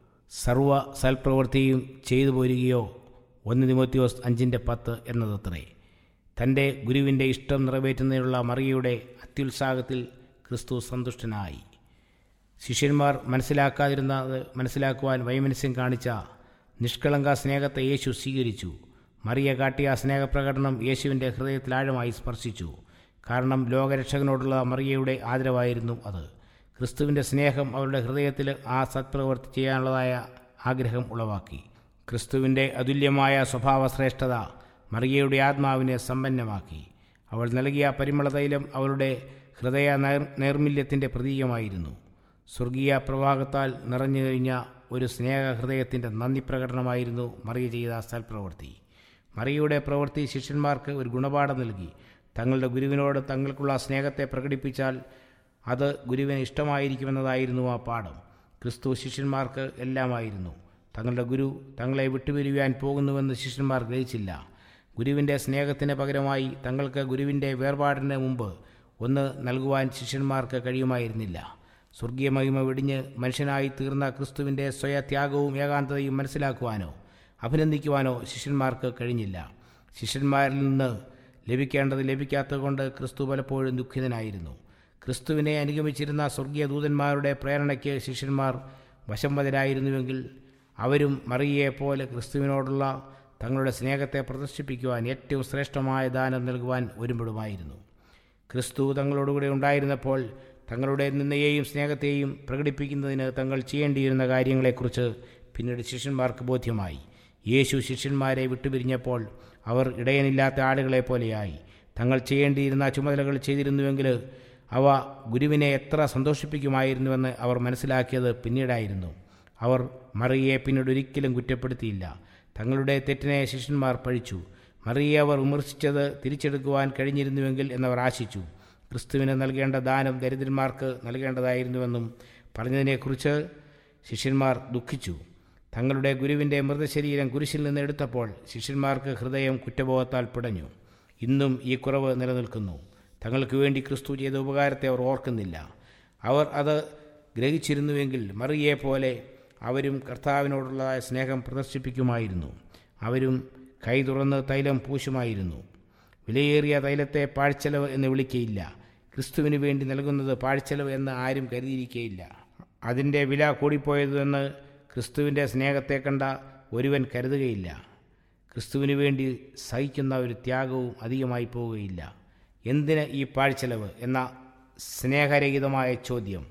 സർവ സൽപ്രവൃത്തിയും ചെയ്തു പോരുകയോ ഒന്ന് നിമോത്തിയോസ് അഞ്ചിൻ്റെ പത്ത് എന്നതത്രേ തൻ്റെ ഗുരുവിൻ്റെ ഇഷ്ടം നിറവേറ്റുന്നതിനുള്ള മറിയയുടെ അത്യുത്സാഹത്തിൽ ക്രിസ്തു സന്തുഷ്ടനായി ശിഷ്യന്മാർ മനസ്സിലാക്കാതിരുന്നത് മനസ്സിലാക്കുവാൻ വൈമനസ്യം കാണിച്ച നിഷ്കളങ്ക സ്നേഹത്തെ യേശു സ്വീകരിച്ചു മറിയ കാട്ടിയ സ്നേഹപ്രകടനം യേശുവിൻ്റെ ഹൃദയത്തിൽ ആഴമായി സ്പർശിച്ചു കാരണം ലോകരക്ഷകനോടുള്ള മറിയയുടെ ആദരവായിരുന്നു അത് ക്രിസ്തുവിൻ്റെ സ്നേഹം അവരുടെ ഹൃദയത്തിൽ ആ സത്പ്രവൃത്തി ചെയ്യാനുള്ളതായ ആഗ്രഹം ഉളവാക്കി ക്രിസ്തുവിൻ്റെ അതുല്യമായ സ്വഭാവശ്രേഷ്ഠത മറിയയുടെ ആത്മാവിനെ സമ്പന്നമാക്കി അവൾ നൽകിയ പരിമളതൈലം അവളുടെ ഹൃദയ നേർ നൈർമല്യത്തിൻ്റെ പ്രതീകമായിരുന്നു സ്വർഗീയ പ്രവാഹത്താൽ നിറഞ്ഞു കഴിഞ്ഞ ഒരു സ്നേഹഹൃദയത്തിൻ്റെ നന്ദി പ്രകടനമായിരുന്നു മറിയ ചെയ്ത സൽപ്രവൃത്തി മറിയയുടെ പ്രവൃത്തി ശിഷ്യന്മാർക്ക് ഒരു ഗുണപാഠം നൽകി തങ്ങളുടെ ഗുരുവിനോട് തങ്ങൾക്കുള്ള സ്നേഹത്തെ പ്രകടിപ്പിച്ചാൽ അത് ഗുരുവിന് ഇഷ്ടമായിരിക്കുമെന്നതായിരുന്നു ആ പാഠം ക്രിസ്തു ശിഷ്യന്മാർക്ക് എല്ലാമായിരുന്നു തങ്ങളുടെ ഗുരു തങ്ങളെ വിട്ടുപിരിയുവാൻ പോകുന്നുവെന്ന് ശിഷ്യന്മാർ ഗ്രഹിച്ചില്ല ഗുരുവിൻ്റെ സ്നേഹത്തിന് പകരമായി തങ്ങൾക്ക് ഗുരുവിൻ്റെ വേർപാടിന് മുമ്പ് ഒന്ന് നൽകുവാൻ ശിഷ്യന്മാർക്ക് കഴിയുമായിരുന്നില്ല സ്വർഗീയ മഹിമ വെടിഞ്ഞ് മനുഷ്യനായി തീർന്ന ക്രിസ്തുവിൻ്റെ സ്വയത്യാഗവും ഏകാന്തതയും മനസ്സിലാക്കുവാനോ അഭിനന്ദിക്കുവാനോ ശിഷ്യന്മാർക്ക് കഴിഞ്ഞില്ല ശിഷ്യന്മാരിൽ നിന്ന് ലഭിക്കേണ്ടത് ലഭിക്കാത്തതുകൊണ്ട് ക്രിസ്തു പലപ്പോഴും ദുഃഖിതനായിരുന്നു ക്രിസ്തുവിനെ അനുഗമിച്ചിരുന്ന സ്വർഗീയ ദൂതന്മാരുടെ പ്രേരണയ്ക്ക് ശിഷ്യന്മാർ വശംവതരായിരുന്നുവെങ്കിൽ അവരും മറിയയെപ്പോലെ ക്രിസ്തുവിനോടുള്ള തങ്ങളുടെ സ്നേഹത്തെ പ്രദർശിപ്പിക്കുവാൻ ഏറ്റവും ശ്രേഷ്ഠമായ ദാനം നൽകുവാൻ ഒരുമ്പെടുമായിരുന്നു ക്രിസ്തു തങ്ങളോടുകൂടെ ഉണ്ടായിരുന്നപ്പോൾ തങ്ങളുടെ നിന്നയെയും സ്നേഹത്തെയും പ്രകടിപ്പിക്കുന്നതിന് തങ്ങൾ ചെയ്യേണ്ടിയിരുന്ന കാര്യങ്ങളെക്കുറിച്ച് പിന്നീട് ശിഷ്യന്മാർക്ക് ബോധ്യമായി യേശു ശിഷ്യന്മാരെ വിട്ടുപിരിഞ്ഞപ്പോൾ അവർ ഇടയനില്ലാത്ത ആളുകളെ പോലെയായി തങ്ങൾ ചെയ്യേണ്ടിയിരുന്ന ചുമതലകൾ ചെയ്തിരുന്നുവെങ്കിൽ അവ ഗുരുവിനെ എത്ര സന്തോഷിപ്പിക്കുമായിരുന്നുവെന്ന് അവർ മനസ്സിലാക്കിയത് പിന്നീടായിരുന്നു അവർ മറിയെ പിന്നീട് ഒരിക്കലും കുറ്റപ്പെടുത്തിയില്ല തങ്ങളുടെ തെറ്റിനെ ശിഷ്യന്മാർ പഴിച്ചു മറിയെ അവർ വിമർശിച്ചത് തിരിച്ചെടുക്കുവാൻ കഴിഞ്ഞിരുന്നുവെങ്കിൽ എന്നവർ ആശിച്ചു ക്രിസ്തുവിന് നൽകേണ്ട ദാനം ദരിദ്രന്മാർക്ക് നൽകേണ്ടതായിരുന്നുവെന്നും പറഞ്ഞതിനെക്കുറിച്ച് ശിഷ്യന്മാർ ദുഃഖിച്ചു തങ്ങളുടെ ഗുരുവിൻ്റെ മൃതശരീരം കുരിശിൽ നിന്ന് എടുത്തപ്പോൾ ശിഷ്യന്മാർക്ക് ഹൃദയം കുറ്റബോധത്താൽ പിടഞ്ഞു ഇന്നും ഈ കുറവ് നിലനിൽക്കുന്നു തങ്ങൾക്ക് വേണ്ടി ക്രിസ്തു ചെയ്ത ഉപകാരത്തെ അവർ ഓർക്കുന്നില്ല അവർ അത് ഗ്രഹിച്ചിരുന്നുവെങ്കിൽ മറിയെ പോലെ അവരും കർത്താവിനോടുള്ള സ്നേഹം പ്രദർശിപ്പിക്കുമായിരുന്നു അവരും കൈ തുറന്ന് തൈലം പൂശുമായിരുന്നു വിലയേറിയ തൈലത്തെ പാഴ്ചെലവ് എന്ന് വിളിക്കയില്ല ക്രിസ്തുവിന് വേണ്ടി നൽകുന്നത് പാഴ്ചെലവ് എന്ന് ആരും കരുതിയിരിക്കയില്ല അതിൻ്റെ വില കൂടിപ്പോയതെന്ന് ക്രിസ്തുവിൻ്റെ സ്നേഹത്തെ കണ്ട ഒരുവൻ കരുതുകയില്ല ക്രിസ്തുവിന് വേണ്ടി സഹിക്കുന്ന ഒരു ത്യാഗവും അധികമായി പോവുകയില്ല എന്തിന് ഈ പാഴ്ചെലവ് എന്ന സ്നേഹരഹിതമായ ചോദ്യം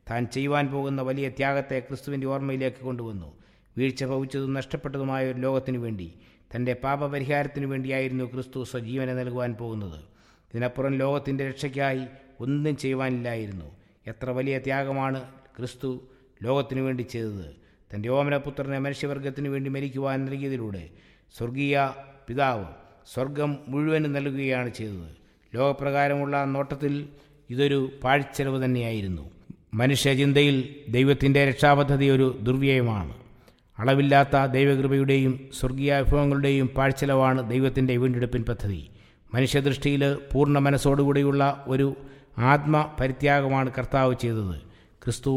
താൻ ചെയ്യുവാൻ പോകുന്ന വലിയ ത്യാഗത്തെ ക്രിസ്തുവിൻ്റെ ഓർമ്മയിലേക്ക് കൊണ്ടുവന്നു വീഴ്ച ഭവിച്ചതും നഷ്ടപ്പെട്ടതുമായ ഒരു ലോകത്തിനു വേണ്ടി തൻ്റെ പാപപരിഹാരത്തിനു വേണ്ടിയായിരുന്നു ക്രിസ്തു സ്വജീവനെ നൽകുവാൻ പോകുന്നത് ഇതിനപ്പുറം ലോകത്തിൻ്റെ രക്ഷയ്ക്കായി ഒന്നും ചെയ്യുവാനില്ലായിരുന്നു എത്ര വലിയ ത്യാഗമാണ് ക്രിസ്തു ലോകത്തിനു വേണ്ടി ചെയ്തത് തൻ്റെ ഓമനപുത്രനെ മനുഷ്യവർഗത്തിനു വേണ്ടി മരിക്കുവാൻ നൽകിയതിലൂടെ സ്വർഗീയ പിതാവ് സ്വർഗം മുഴുവനും നൽകുകയാണ് ചെയ്തത് ലോകപ്രകാരമുള്ള നോട്ടത്തിൽ ഇതൊരു പാഴ്ചെലവ് തന്നെയായിരുന്നു മനുഷ്യചിന്തയിൽ ദൈവത്തിൻ്റെ രക്ഷാപദ്ധതി ഒരു ദുർവ്യയമാണ് അളവില്ലാത്ത ദൈവകൃപയുടെയും സ്വർഗീയ വിഭവങ്ങളുടെയും പാഴ്ചെലവാണ് ദൈവത്തിൻ്റെ വീണ്ടെടുപ്പിൻ പദ്ധതി മനുഷ്യദൃഷ്ടിയിൽ പൂർണ്ണ മനസ്സോടുകൂടിയുള്ള ഒരു ആത്മപരിത്യാഗമാണ് കർത്താവ് ചെയ്തത് ക്രിസ്തു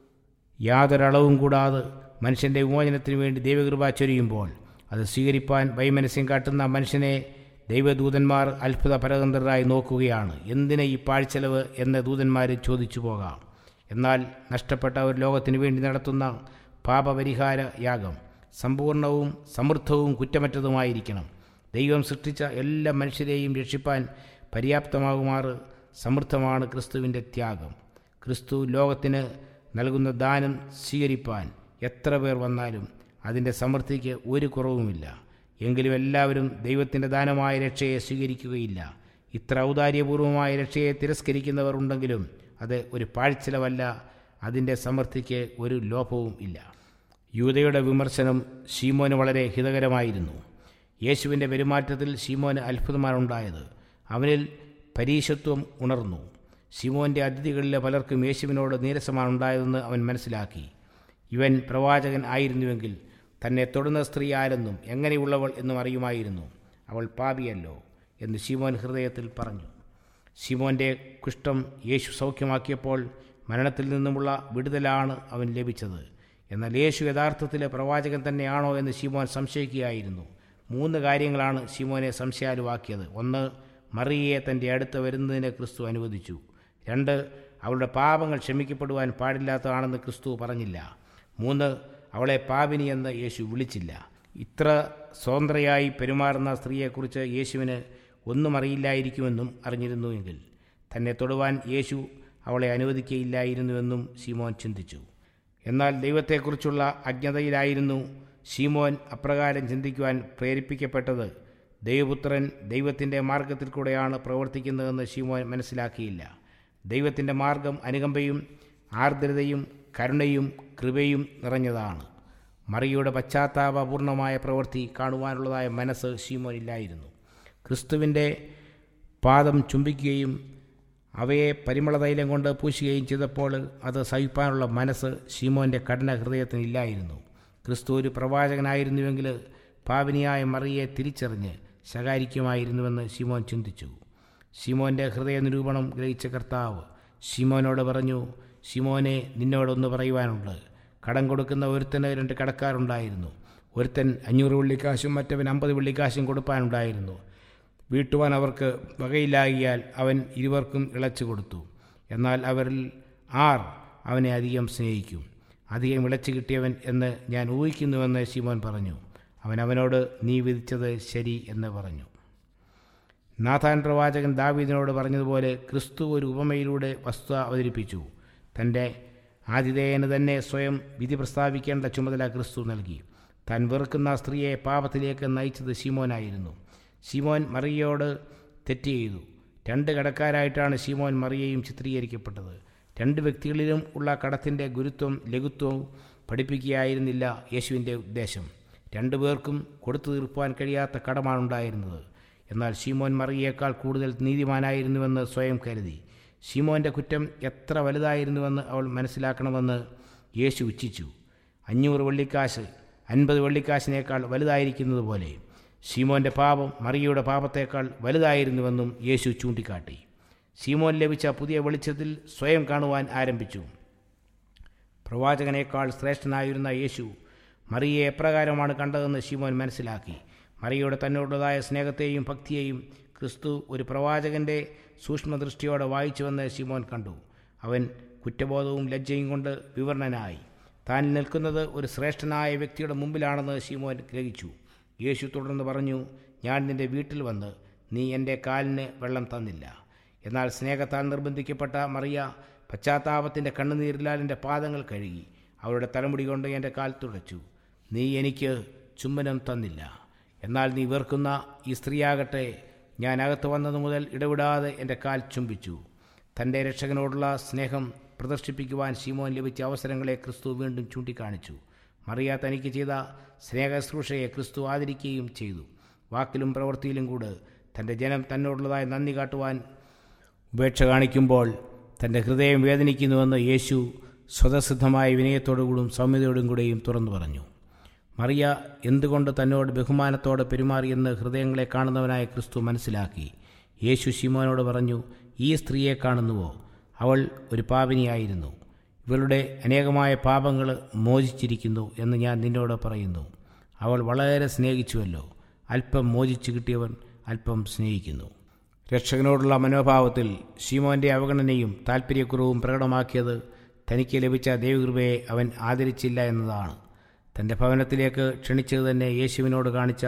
യാതൊരളവും കൂടാതെ മനുഷ്യൻ്റെ വിമോചനത്തിന് വേണ്ടി ദൈവകൃപ ചൊരിയുമ്പോൾ അത് സ്വീകരിപ്പാൻ വൈമനസ്യം കാട്ടുന്ന മനുഷ്യനെ ദൈവദൂതന്മാർ അത്ഭുത പരതന്ത്രരായി നോക്കുകയാണ് എന്തിന് ഈ പാഴ്ചെലവ് എന്ന് ദൂതന്മാർ ചോദിച്ചു പോകാം എന്നാൽ നഷ്ടപ്പെട്ട ഒരു ലോകത്തിനു വേണ്ടി നടത്തുന്ന പാപപരിഹാര യാഗം സമ്പൂർണവും സമൃദ്ധവും കുറ്റമറ്റതുമായിരിക്കണം ദൈവം സൃഷ്ടിച്ച എല്ലാ മനുഷ്യരെയും രക്ഷിപ്പാൻ പര്യാപ്തമാകുമാറ് സമൃദ്ധമാണ് ക്രിസ്തുവിൻ്റെ ത്യാഗം ക്രിസ്തു ലോകത്തിന് നൽകുന്ന ദാനം സ്വീകരിപ്പാൻ എത്ര പേർ വന്നാലും അതിൻ്റെ സമൃദ്ധിക്ക് ഒരു കുറവുമില്ല എങ്കിലും എല്ലാവരും ദൈവത്തിൻ്റെ ദാനമായ രക്ഷയെ സ്വീകരിക്കുകയില്ല ഇത്ര ഔദാര്യപൂർവമായ രക്ഷയെ തിരസ്കരിക്കുന്നവർ ഉണ്ടെങ്കിലും അത് ഒരു പാഴ്ചിലവല്ല അതിൻ്റെ സമൃദ്ധിക്ക് ഒരു ലോഭവും ഇല്ല യൂതയുടെ വിമർശനം ഷീമോന് വളരെ ഹിതകരമായിരുന്നു യേശുവിൻ്റെ പെരുമാറ്റത്തിൽ ഷീമോന് അത്ഭുതമാണുണ്ടായത് അവനിൽ പരീശത്വം ഉണർന്നു ഷിമോൻ്റെ അതിഥികളിലെ പലർക്കും യേശുവിനോട് നീരസമാണുണ്ടായതെന്ന് അവൻ മനസ്സിലാക്കി ഇവൻ പ്രവാചകൻ ആയിരുന്നുവെങ്കിൽ തന്നെ തൊടുന്ന സ്ത്രീ ആരെന്നും എങ്ങനെയുള്ളവൾ എന്നും അറിയുമായിരുന്നു അവൾ പാപിയല്ലോ എന്ന് ശിമോൻ ഹൃദയത്തിൽ പറഞ്ഞു ശിമോൻ്റെ കുഷ്ഠം യേശു സൗഖ്യമാക്കിയപ്പോൾ മരണത്തിൽ നിന്നുമുള്ള വിടുതലാണ് അവൻ ലഭിച്ചത് എന്നാൽ യേശു യഥാർത്ഥത്തിലെ പ്രവാചകൻ തന്നെയാണോ എന്ന് ശിമോൻ സംശയിക്കുകയായിരുന്നു മൂന്ന് കാര്യങ്ങളാണ് ശിമോനെ സംശയാലുവാക്കിയത് ഒന്ന് മറിയയെ തൻ്റെ അടുത്ത് വരുന്നതിന് ക്രിസ്തു അനുവദിച്ചു രണ്ട് അവളുടെ പാപങ്ങൾ ക്ഷമിക്കപ്പെടുവാൻ പാടില്ലാത്തതാണെന്ന് ക്രിസ്തു പറഞ്ഞില്ല മൂന്ന് അവളെ പാപിനി എന്ന് യേശു വിളിച്ചില്ല ഇത്ര സ്വതന്ത്രയായി പെരുമാറുന്ന സ്ത്രീയെക്കുറിച്ച് യേശുവിന് ഒന്നും അറിയില്ലായിരിക്കുമെന്നും അറിഞ്ഞിരുന്നുവെങ്കിൽ തന്നെ തൊടുവാൻ യേശു അവളെ അനുവദിക്കയില്ലായിരുന്നുവെന്നും ശീമോൻ ചിന്തിച്ചു എന്നാൽ ദൈവത്തെക്കുറിച്ചുള്ള അജ്ഞതയിലായിരുന്നു ശീമോൻ അപ്രകാരം ചിന്തിക്കുവാൻ പ്രേരിപ്പിക്കപ്പെട്ടത് ദൈവപുത്രൻ ദൈവത്തിൻ്റെ മാർഗത്തിൽ കൂടെയാണ് പ്രവർത്തിക്കുന്നതെന്ന് ശീമോൻ മനസ്സിലാക്കിയില്ല ദൈവത്തിൻ്റെ മാർഗം അനുകമ്പയും ആർദ്രതയും കരുണയും കൃപയും നിറഞ്ഞതാണ് മറിയുടെ പശ്ചാത്താപപൂർണമായ പ്രവൃത്തി കാണുവാനുള്ളതായ മനസ്സ് ശീമോനില്ലായിരുന്നു ക്രിസ്തുവിൻ്റെ പാദം ചുംബിക്കുകയും അവയെ പരിമളതൈലം കൊണ്ട് പൂശുകയും ചെയ്തപ്പോൾ അത് സഹിപ്പാനുള്ള മനസ്സ് ശീമോൻ്റെ കഠിന ഹൃദയത്തിനില്ലായിരുന്നു ക്രിസ്തു ഒരു പ്രവാചകനായിരുന്നുവെങ്കിൽ പാവിനിയായ മറിയെ തിരിച്ചറിഞ്ഞ് ശകാരിക്കുമായിരുന്നുവെന്ന് ശിമോൻ ചിന്തിച്ചു ശിമോൻ്റെ ഹൃദയ നിരൂപണം ഗ്രഹിച്ച കർത്താവ് ശിമോനോട് പറഞ്ഞു ശിമോനെ നിന്നോടൊന്ന് പറയുവാനുണ്ട് കടം കൊടുക്കുന്ന ഒരുത്തന് രണ്ട് കടക്കാരുണ്ടായിരുന്നു ഒരുത്തൻ അഞ്ഞൂറ് വെള്ളിക്കാശും മറ്റവൻ അമ്പത് വെള്ളിക്കാശും കൊടുപ്പാനുണ്ടായിരുന്നു വീട്ടുവാൻ അവർക്ക് വകയില്ലാകിയാൽ അവൻ ഇരുവർക്കും ഇളച്ചു കൊടുത്തു എന്നാൽ അവരിൽ ആർ അവനെ അധികം സ്നേഹിക്കും അധികം ഇളച്ചു കിട്ടിയവൻ എന്ന് ഞാൻ ഊഹിക്കുന്നുവെന്ന് ശിമോൻ പറഞ്ഞു അവൻ അവനോട് നീ വിധിച്ചത് ശരി എന്ന് പറഞ്ഞു നാഥാൻ പ്രവാചകൻ ദാവീദിനോട് പറഞ്ഞതുപോലെ ക്രിസ്തു ഒരു ഉപമയിലൂടെ വസ്തുത അവതരിപ്പിച്ചു തൻ്റെ ആതിഥേയന് തന്നെ സ്വയം വിധി പ്രസ്താവിക്കേണ്ട ചുമതല ക്രിസ്തു നൽകി താൻ വെറുക്കുന്ന സ്ത്രീയെ പാപത്തിലേക്ക് നയിച്ചത് ശിമോനായിരുന്നു ശിമോൻ മറിയയോട് തെറ്റ് ചെയ്തു രണ്ട് കടക്കാരായിട്ടാണ് ശിമോൻ മറിയയും ചിത്രീകരിക്കപ്പെട്ടത് രണ്ട് വ്യക്തികളിലും ഉള്ള കടത്തിൻ്റെ ഗുരുത്വം ലഘുത്വവും പഠിപ്പിക്കുകയായിരുന്നില്ല യേശുവിൻ്റെ ഉദ്ദേശം രണ്ടു പേർക്കും കൊടുത്തു തീർപ്പാൻ കഴിയാത്ത കടമാണുണ്ടായിരുന്നത് എന്നാൽ ഷീമോൻ മറിയേക്കാൾ കൂടുതൽ നീതിമാനായിരുന്നുവെന്ന് സ്വയം കരുതി ഷീമോൻ്റെ കുറ്റം എത്ര വലുതായിരുന്നുവെന്ന് അവൾ മനസ്സിലാക്കണമെന്ന് യേശു ഇച്ഛിച്ചു അഞ്ഞൂറ് വെള്ളിക്കാശ് അൻപത് വെള്ളിക്കാശിനേക്കാൾ വലുതായിരിക്കുന്നത് പോലെ ഷീമോൻ്റെ പാപം മറിയയുടെ പാപത്തേക്കാൾ വലുതായിരുന്നുവെന്നും യേശു ചൂണ്ടിക്കാട്ടി ഷീമോൻ ലഭിച്ച പുതിയ വെളിച്ചത്തിൽ സ്വയം കാണുവാൻ ആരംഭിച്ചു പ്രവാചകനേക്കാൾ ശ്രേഷ്ഠനായിരുന്ന യേശു മറിയെ എപ്രകാരമാണ് കണ്ടതെന്ന് ഷീമോൻ മനസ്സിലാക്കി മറിയയുടെ തന്നോടുള്ളതായ സ്നേഹത്തെയും ഭക്തിയെയും ക്രിസ്തു ഒരു പ്രവാചകൻ്റെ സൂക്ഷ്മദൃഷ്ടിയോടെ വായിച്ചുവെന്ന് ഷിമോൻ കണ്ടു അവൻ കുറ്റബോധവും ലജ്ജയും കൊണ്ട് വിവരണനായി താൻ നിൽക്കുന്നത് ഒരു ശ്രേഷ്ഠനായ വ്യക്തിയുടെ മുമ്പിലാണെന്ന് ഷിമോൻ ഗ്രഹിച്ചു യേശു തുടർന്ന് പറഞ്ഞു ഞാൻ നിൻ്റെ വീട്ടിൽ വന്ന് നീ എൻ്റെ കാലിന് വെള്ളം തന്നില്ല എന്നാൽ സ്നേഹത്താൽ നിർബന്ധിക്കപ്പെട്ട മറിയ പശ്ചാത്താപത്തിൻ്റെ കണ്ണുനീരിലാൽ എൻ്റെ പാദങ്ങൾ കഴുകി അവരുടെ തലമുടി കൊണ്ട് എൻ്റെ കാൽ തുടച്ചു നീ എനിക്ക് ചുംബനം തന്നില്ല എന്നാൽ നീ വെറുക്കുന്ന ഈ സ്ത്രീയാകട്ടെ ഞാൻ അകത്ത് വന്നത് മുതൽ ഇടവിടാതെ എൻ്റെ കാൽ ചുംബിച്ചു തൻ്റെ രക്ഷകനോടുള്ള സ്നേഹം പ്രദർശിപ്പിക്കുവാൻ ശീമോൻ ലഭിച്ച അവസരങ്ങളെ ക്രിസ്തു വീണ്ടും ചൂണ്ടിക്കാണിച്ചു മറിയ തനിക്ക് ചെയ്ത സ്നേഹശുശ്രൂഷയെ ക്രിസ്തു ആദരിക്കുകയും ചെയ്തു വാക്കിലും പ്രവൃത്തിയിലും കൂടെ തൻ്റെ ജനം തന്നോടുള്ളതായി നന്ദി കാട്ടുവാൻ ഉപേക്ഷ കാണിക്കുമ്പോൾ തൻ്റെ ഹൃദയം വേദനിക്കുന്നുവെന്ന് യേശു സ്വതസിദ്ധമായ വിനയത്തോടുകൂടും സൗമ്യതയോടും കൂടെയും തുറന്നു പറഞ്ഞു മറിയ എന്തുകൊണ്ട് തന്നോട് ബഹുമാനത്തോടെ പെരുമാറിയെന്ന് ഹൃദയങ്ങളെ കാണുന്നവനായ ക്രിസ്തു മനസ്സിലാക്കി യേശു ശിമോനോട് പറഞ്ഞു ഈ സ്ത്രീയെ കാണുന്നുവോ അവൾ ഒരു പാപിനിയായിരുന്നു ഇവളുടെ അനേകമായ പാപങ്ങൾ മോചിച്ചിരിക്കുന്നു എന്ന് ഞാൻ നിന്നോട് പറയുന്നു അവൾ വളരെ സ്നേഹിച്ചുവല്ലോ അല്പം മോചിച്ചു കിട്ടിയവൻ അല്പം സ്നേഹിക്കുന്നു രക്ഷകനോടുള്ള മനോഭാവത്തിൽ ശീമോൻ്റെ അവഗണനയും താല്പര്യക്കുറവും പ്രകടമാക്കിയത് തനിക്ക് ലഭിച്ച ദൈവകൃപയെ അവൻ ആദരിച്ചില്ല എന്നതാണ് തൻ്റെ ഭവനത്തിലേക്ക് ക്ഷണിച്ചത് തന്നെ യേശുവിനോട് കാണിച്ച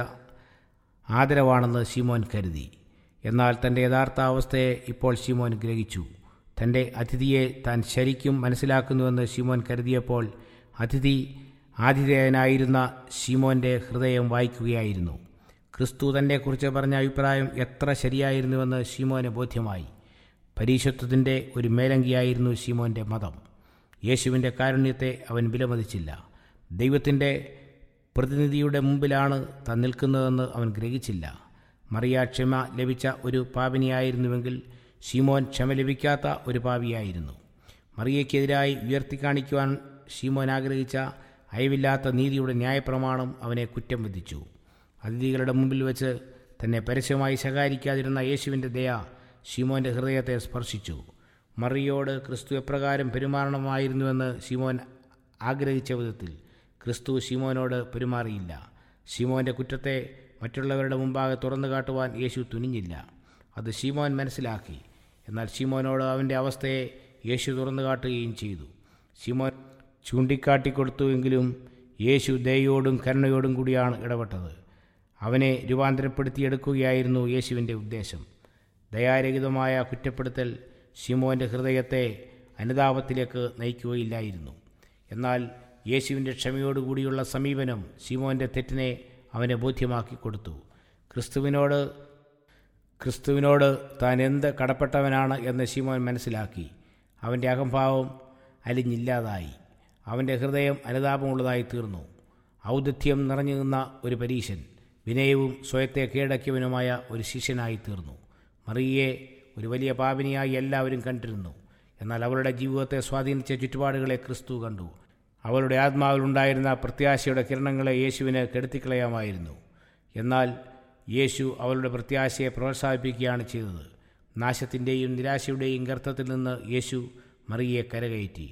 ആദരവാണെന്ന് ശീമോൻ കരുതി എന്നാൽ തൻ്റെ യഥാർത്ഥ അവസ്ഥയെ ഇപ്പോൾ ശീമോൻ ഗ്രഹിച്ചു തൻ്റെ അതിഥിയെ താൻ ശരിക്കും മനസ്സിലാക്കുന്നുവെന്ന് ശീമോൻ കരുതിയപ്പോൾ അതിഥി ആതിഥേയനായിരുന്ന ശീമോൻ്റെ ഹൃദയം വായിക്കുകയായിരുന്നു ക്രിസ്തു തന്നെക്കുറിച്ച് പറഞ്ഞ അഭിപ്രായം എത്ര ശരിയായിരുന്നുവെന്ന് ശീമോന് ബോധ്യമായി പരീശത്വത്തിൻ്റെ ഒരു മേലങ്കിയായിരുന്നു ശീമോൻ്റെ മതം യേശുവിൻ്റെ കാരുണ്യത്തെ അവൻ വിലമതിച്ചില്ല ദൈവത്തിൻ്റെ പ്രതിനിധിയുടെ മുമ്പിലാണ് താൻ നിൽക്കുന്നതെന്ന് അവൻ ഗ്രഹിച്ചില്ല മറിയ ക്ഷമ ലഭിച്ച ഒരു പാപിനിയായിരുന്നുവെങ്കിൽ ഷീമോൻ ക്ഷമ ലഭിക്കാത്ത ഒരു പാപിയായിരുന്നു മറിയയ്ക്കെതിരായി ഉയർത്തിക്കാണിക്കുവാൻ ഷീമോൻ ആഗ്രഹിച്ച അയവില്ലാത്ത നീതിയുടെ ന്യായപ്രമാണം അവനെ കുറ്റം വിധിച്ചു അതിഥികളുടെ മുമ്പിൽ വെച്ച് തന്നെ പരസ്യമായി ശകാരിക്കാതിരുന്ന യേശുവിൻ്റെ ദയ ഷീമോൻ്റെ ഹൃദയത്തെ സ്പർശിച്ചു മറിയോട് ക്രിസ്തു എപ്രകാരം പെരുമാറണമായിരുന്നുവെന്ന് ഷീമോൻ ആഗ്രഹിച്ച വിധത്തിൽ ക്രിസ്തു ഷീമോനോട് പെരുമാറിയില്ല ഷീമോൻ്റെ കുറ്റത്തെ മറ്റുള്ളവരുടെ മുമ്പാകെ തുറന്നു കാട്ടുവാൻ യേശു തുനിഞ്ഞില്ല അത് ഷീമോൻ മനസ്സിലാക്കി എന്നാൽ ഷീമോനോട് അവൻ്റെ അവസ്ഥയെ യേശു തുറന്നു കാട്ടുകയും ചെയ്തു ഷീമോൻ ചൂണ്ടിക്കാട്ടിക്കൊടുത്തുവെങ്കിലും യേശു ദയോടും കരുണയോടും കൂടിയാണ് ഇടപെട്ടത് അവനെ രൂപാന്തരപ്പെടുത്തിയെടുക്കുകയായിരുന്നു യേശുവിൻ്റെ ഉദ്ദേശം ദയാരഹിതമായ കുറ്റപ്പെടുത്തൽ ഷിമോൻ്റെ ഹൃദയത്തെ അനുതാപത്തിലേക്ക് നയിക്കുകയില്ലായിരുന്നു എന്നാൽ യേശുവിൻ്റെ ക്ഷമയോടുകൂടിയുള്ള സമീപനം ഷിമോൻ്റെ തെറ്റിനെ അവനെ ബോധ്യമാക്കി കൊടുത്തു ക്രിസ്തുവിനോട് ക്രിസ്തുവിനോട് താൻ എന്ത് കടപ്പെട്ടവനാണ് എന്ന് ഷിമോൻ മനസ്സിലാക്കി അവൻ്റെ അഹംഭാവം അലിഞ്ഞില്ലാതായി അവൻ്റെ ഹൃദയം അനുതാപമുള്ളതായി തീർന്നു ഔദധ്യം നിറഞ്ഞു നിന്ന ഒരു പരീശൻ വിനയവും സ്വയത്തെ കീഴടക്കിയവനുമായ ഒരു ശിഷ്യനായി തീർന്നു മറിയെ ഒരു വലിയ പാപിനിയായി എല്ലാവരും കണ്ടിരുന്നു എന്നാൽ അവളുടെ ജീവിതത്തെ സ്വാധീനിച്ച ചുറ്റുപാടുകളെ ക്രിസ്തു കണ്ടു അവളുടെ ആത്മാവിലുണ്ടായിരുന്ന പ്രത്യാശയുടെ കിരണങ്ങളെ യേശുവിന് കെടുത്തിക്കളയാമായിരുന്നു എന്നാൽ യേശു അവളുടെ പ്രത്യാശയെ പ്രോത്സാഹിപ്പിക്കുകയാണ് ചെയ്തത് നാശത്തിൻ്റെയും നിരാശയുടെയും ഗർത്തത്തിൽ നിന്ന് യേശു മറിയെ കരകയറ്റി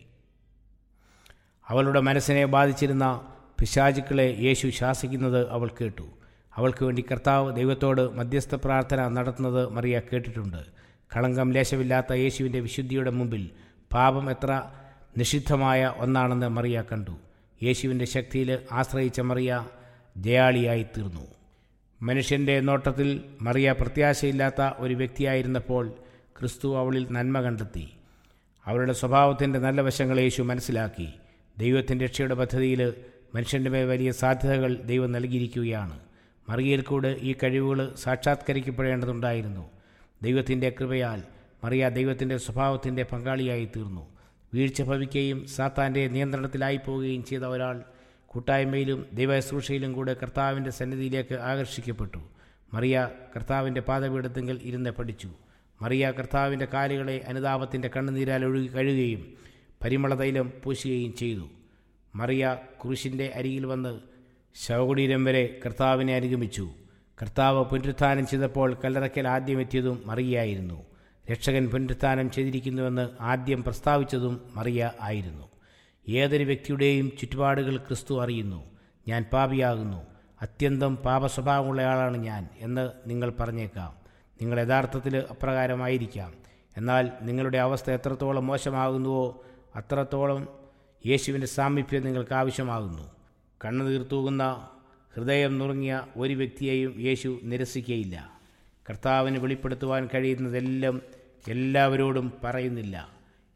അവളുടെ മനസ്സിനെ ബാധിച്ചിരുന്ന പിശാചുക്കളെ യേശു ശാസിക്കുന്നത് അവൾ കേട്ടു അവൾക്ക് വേണ്ടി കർത്താവ് ദൈവത്തോട് മധ്യസ്ഥ പ്രാർത്ഥന നടത്തുന്നത് മറിയ കേട്ടിട്ടുണ്ട് കളങ്കം ലേശമില്ലാത്ത യേശുവിൻ്റെ വിശുദ്ധിയുടെ മുമ്പിൽ പാപം എത്ര നിഷിദ്ധമായ ഒന്നാണെന്ന് മറിയ കണ്ടു യേശുവിൻ്റെ ശക്തിയിൽ ആശ്രയിച്ച മറിയ ജയാളിയായി തീർന്നു മനുഷ്യൻ്റെ നോട്ടത്തിൽ മറിയ പ്രത്യാശയില്ലാത്ത ഒരു വ്യക്തിയായിരുന്നപ്പോൾ ക്രിസ്തു അവളിൽ നന്മ കണ്ടെത്തി അവളുടെ സ്വഭാവത്തിൻ്റെ നല്ല വശങ്ങൾ യേശു മനസ്സിലാക്കി ദൈവത്തിൻ്റെ രക്ഷയുടെ പദ്ധതിയിൽ മനുഷ്യൻ്റെ മേൽ വലിയ സാധ്യതകൾ ദൈവം നൽകിയിരിക്കുകയാണ് മറിയയിൽ കൂടെ ഈ കഴിവുകൾ സാക്ഷാത്കരിക്കപ്പെടേണ്ടതുണ്ടായിരുന്നു ദൈവത്തിൻ്റെ കൃപയാൽ മറിയ ദൈവത്തിൻ്റെ സ്വഭാവത്തിൻ്റെ പങ്കാളിയായി തീർന്നു വീഴ്ച ഭവിക്കുകയും സാത്താൻ്റെ നിയന്ത്രണത്തിലായി പോവുകയും ചെയ്ത ഒരാൾ കൂട്ടായ്മയിലും ദൈവശുശ്രൂഷയിലും കൂടെ കർത്താവിൻ്റെ സന്നിധിയിലേക്ക് ആകർഷിക്കപ്പെട്ടു മറിയ കർത്താവിൻ്റെ പാതപീഠത്തെങ്കിൽ ഇരുന്ന് പഠിച്ചു മറിയ കർത്താവിൻ്റെ കാലുകളെ അനുതാപത്തിൻ്റെ കണ്ണുനീരാൽ ഒഴുകി കഴുകുകയും പരിമളതൈലം പൂശുകയും ചെയ്തു മറിയ കുരിശിൻ്റെ അരികിൽ വന്ന് ശവകുടീരം വരെ കർത്താവിനെ അനുഗമിച്ചു കർത്താവ് പുനരുത്ഥാനം ചെയ്തപ്പോൾ കല്ലറയ്ക്കൽ ആദ്യം എത്തിയതും മറിയായിരുന്നു രക്ഷകൻ പുനരുത്ഥാനം ചെയ്തിരിക്കുന്നുവെന്ന് ആദ്യം പ്രസ്താവിച്ചതും മറിയ ആയിരുന്നു ഏതൊരു വ്യക്തിയുടെയും ചുറ്റുപാടുകൾ ക്രിസ്തു അറിയുന്നു ഞാൻ പാപിയാകുന്നു അത്യന്തം പാപസ്വഭാവമുള്ളയാളാണ് ഞാൻ എന്ന് നിങ്ങൾ പറഞ്ഞേക്കാം നിങ്ങൾ യഥാർത്ഥത്തിൽ അപ്രകാരമായിരിക്കാം എന്നാൽ നിങ്ങളുടെ അവസ്ഥ എത്രത്തോളം മോശമാകുന്നുവോ അത്രത്തോളം യേശുവിൻ്റെ സാമീപ്യം നിങ്ങൾക്ക് ആവശ്യമാകുന്നു കണ്ണുനീർ തൂകുന്ന ഹൃദയം നുറുങ്ങിയ ഒരു വ്യക്തിയെയും യേശു നിരസിക്കയില്ല കർത്താവിന് വെളിപ്പെടുത്തുവാൻ കഴിയുന്നതെല്ലാം എല്ലാവരോടും പറയുന്നില്ല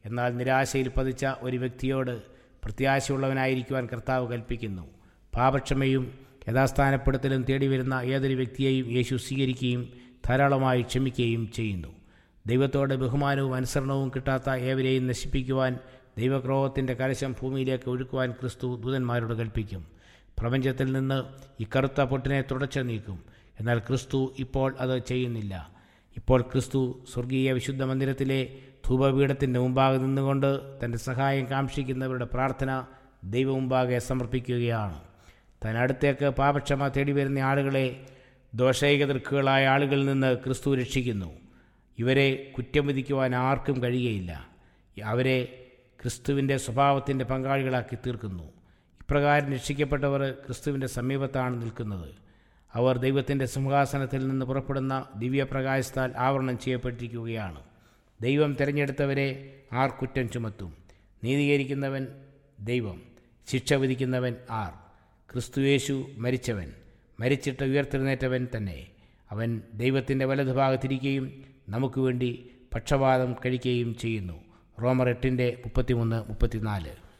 എന്നാൽ നിരാശയിൽ പതിച്ച ഒരു വ്യക്തിയോട് പ്രത്യാശയുള്ളവനായിരിക്കുവാൻ കർത്താവ് കൽപ്പിക്കുന്നു പാപക്ഷമയും യഥാസ്ഥാനപ്പെടുത്തലും തേടി വരുന്ന ഏതൊരു വ്യക്തിയെയും യേശു സ്വീകരിക്കുകയും ധാരാളമായി ക്ഷമിക്കുകയും ചെയ്യുന്നു ദൈവത്തോട് ബഹുമാനവും അനുസരണവും കിട്ടാത്ത ഏവരെയും നശിപ്പിക്കുവാൻ ദൈവക്രോഹത്തിൻ്റെ കലശം ഭൂമിയിലേക്ക് ഒഴുക്കുവാൻ ക്രിസ്തു ദൂതന്മാരോട് കൽപ്പിക്കും പ്രപഞ്ചത്തിൽ നിന്ന് ഈ കറുത്ത പൊട്ടിനെ തുടച്ചു നീക്കും എന്നാൽ ക്രിസ്തു ഇപ്പോൾ അത് ചെയ്യുന്നില്ല ഇപ്പോൾ ക്രിസ്തു സ്വർഗീയ വിശുദ്ധ മന്ദിരത്തിലെ ധൂപപീഠത്തിൻ്റെ മുമ്പാകെ നിന്നുകൊണ്ട് തൻ്റെ സഹായം കാക്ഷിക്കുന്നവരുടെ പ്രാർത്ഥന ദൈവമുമ്പാകെ സമർപ്പിക്കുകയാണ് താൻ അടുത്തേക്ക് പാപക്ഷമ തേടി വരുന്ന ആളുകളെ ദോഷൈകതൃക്കുകളായ ആളുകളിൽ നിന്ന് ക്രിസ്തു രക്ഷിക്കുന്നു ഇവരെ കുറ്റം വിധിക്കുവാൻ ആർക്കും കഴിയുകയില്ല അവരെ ക്രിസ്തുവിൻ്റെ സ്വഭാവത്തിൻ്റെ പങ്കാളികളാക്കി തീർക്കുന്നു ഇപ്രകാരം രക്ഷിക്കപ്പെട്ടവർ ക്രിസ്തുവിൻ്റെ സമീപത്താണ് നിൽക്കുന്നത് അവർ ദൈവത്തിൻ്റെ സിംഹാസനത്തിൽ നിന്ന് പുറപ്പെടുന്ന ദിവ്യപ്രകാശത്താൽ ആവരണം ചെയ്യപ്പെട്ടിരിക്കുകയാണ് ദൈവം തിരഞ്ഞെടുത്തവരെ ആർ കുറ്റം ചുമത്തും നീതീകരിക്കുന്നവൻ ദൈവം ശിക്ഷ വിധിക്കുന്നവൻ ആർ ക്രിസ്തുയേശു മരിച്ചവൻ മരിച്ചിട്ട് ഉയർത്തെഴുന്നേറ്റവൻ തന്നെ അവൻ ദൈവത്തിൻ്റെ വലതുഭാഗത്തിരിക്കുകയും നമുക്ക് വേണ്ടി പക്ഷപാതം കഴിക്കുകയും ചെയ്യുന്നു റോമർ എട്ടിൻ്റെ മുപ്പത്തിമൂന്ന് മുപ്പത്തിനാല്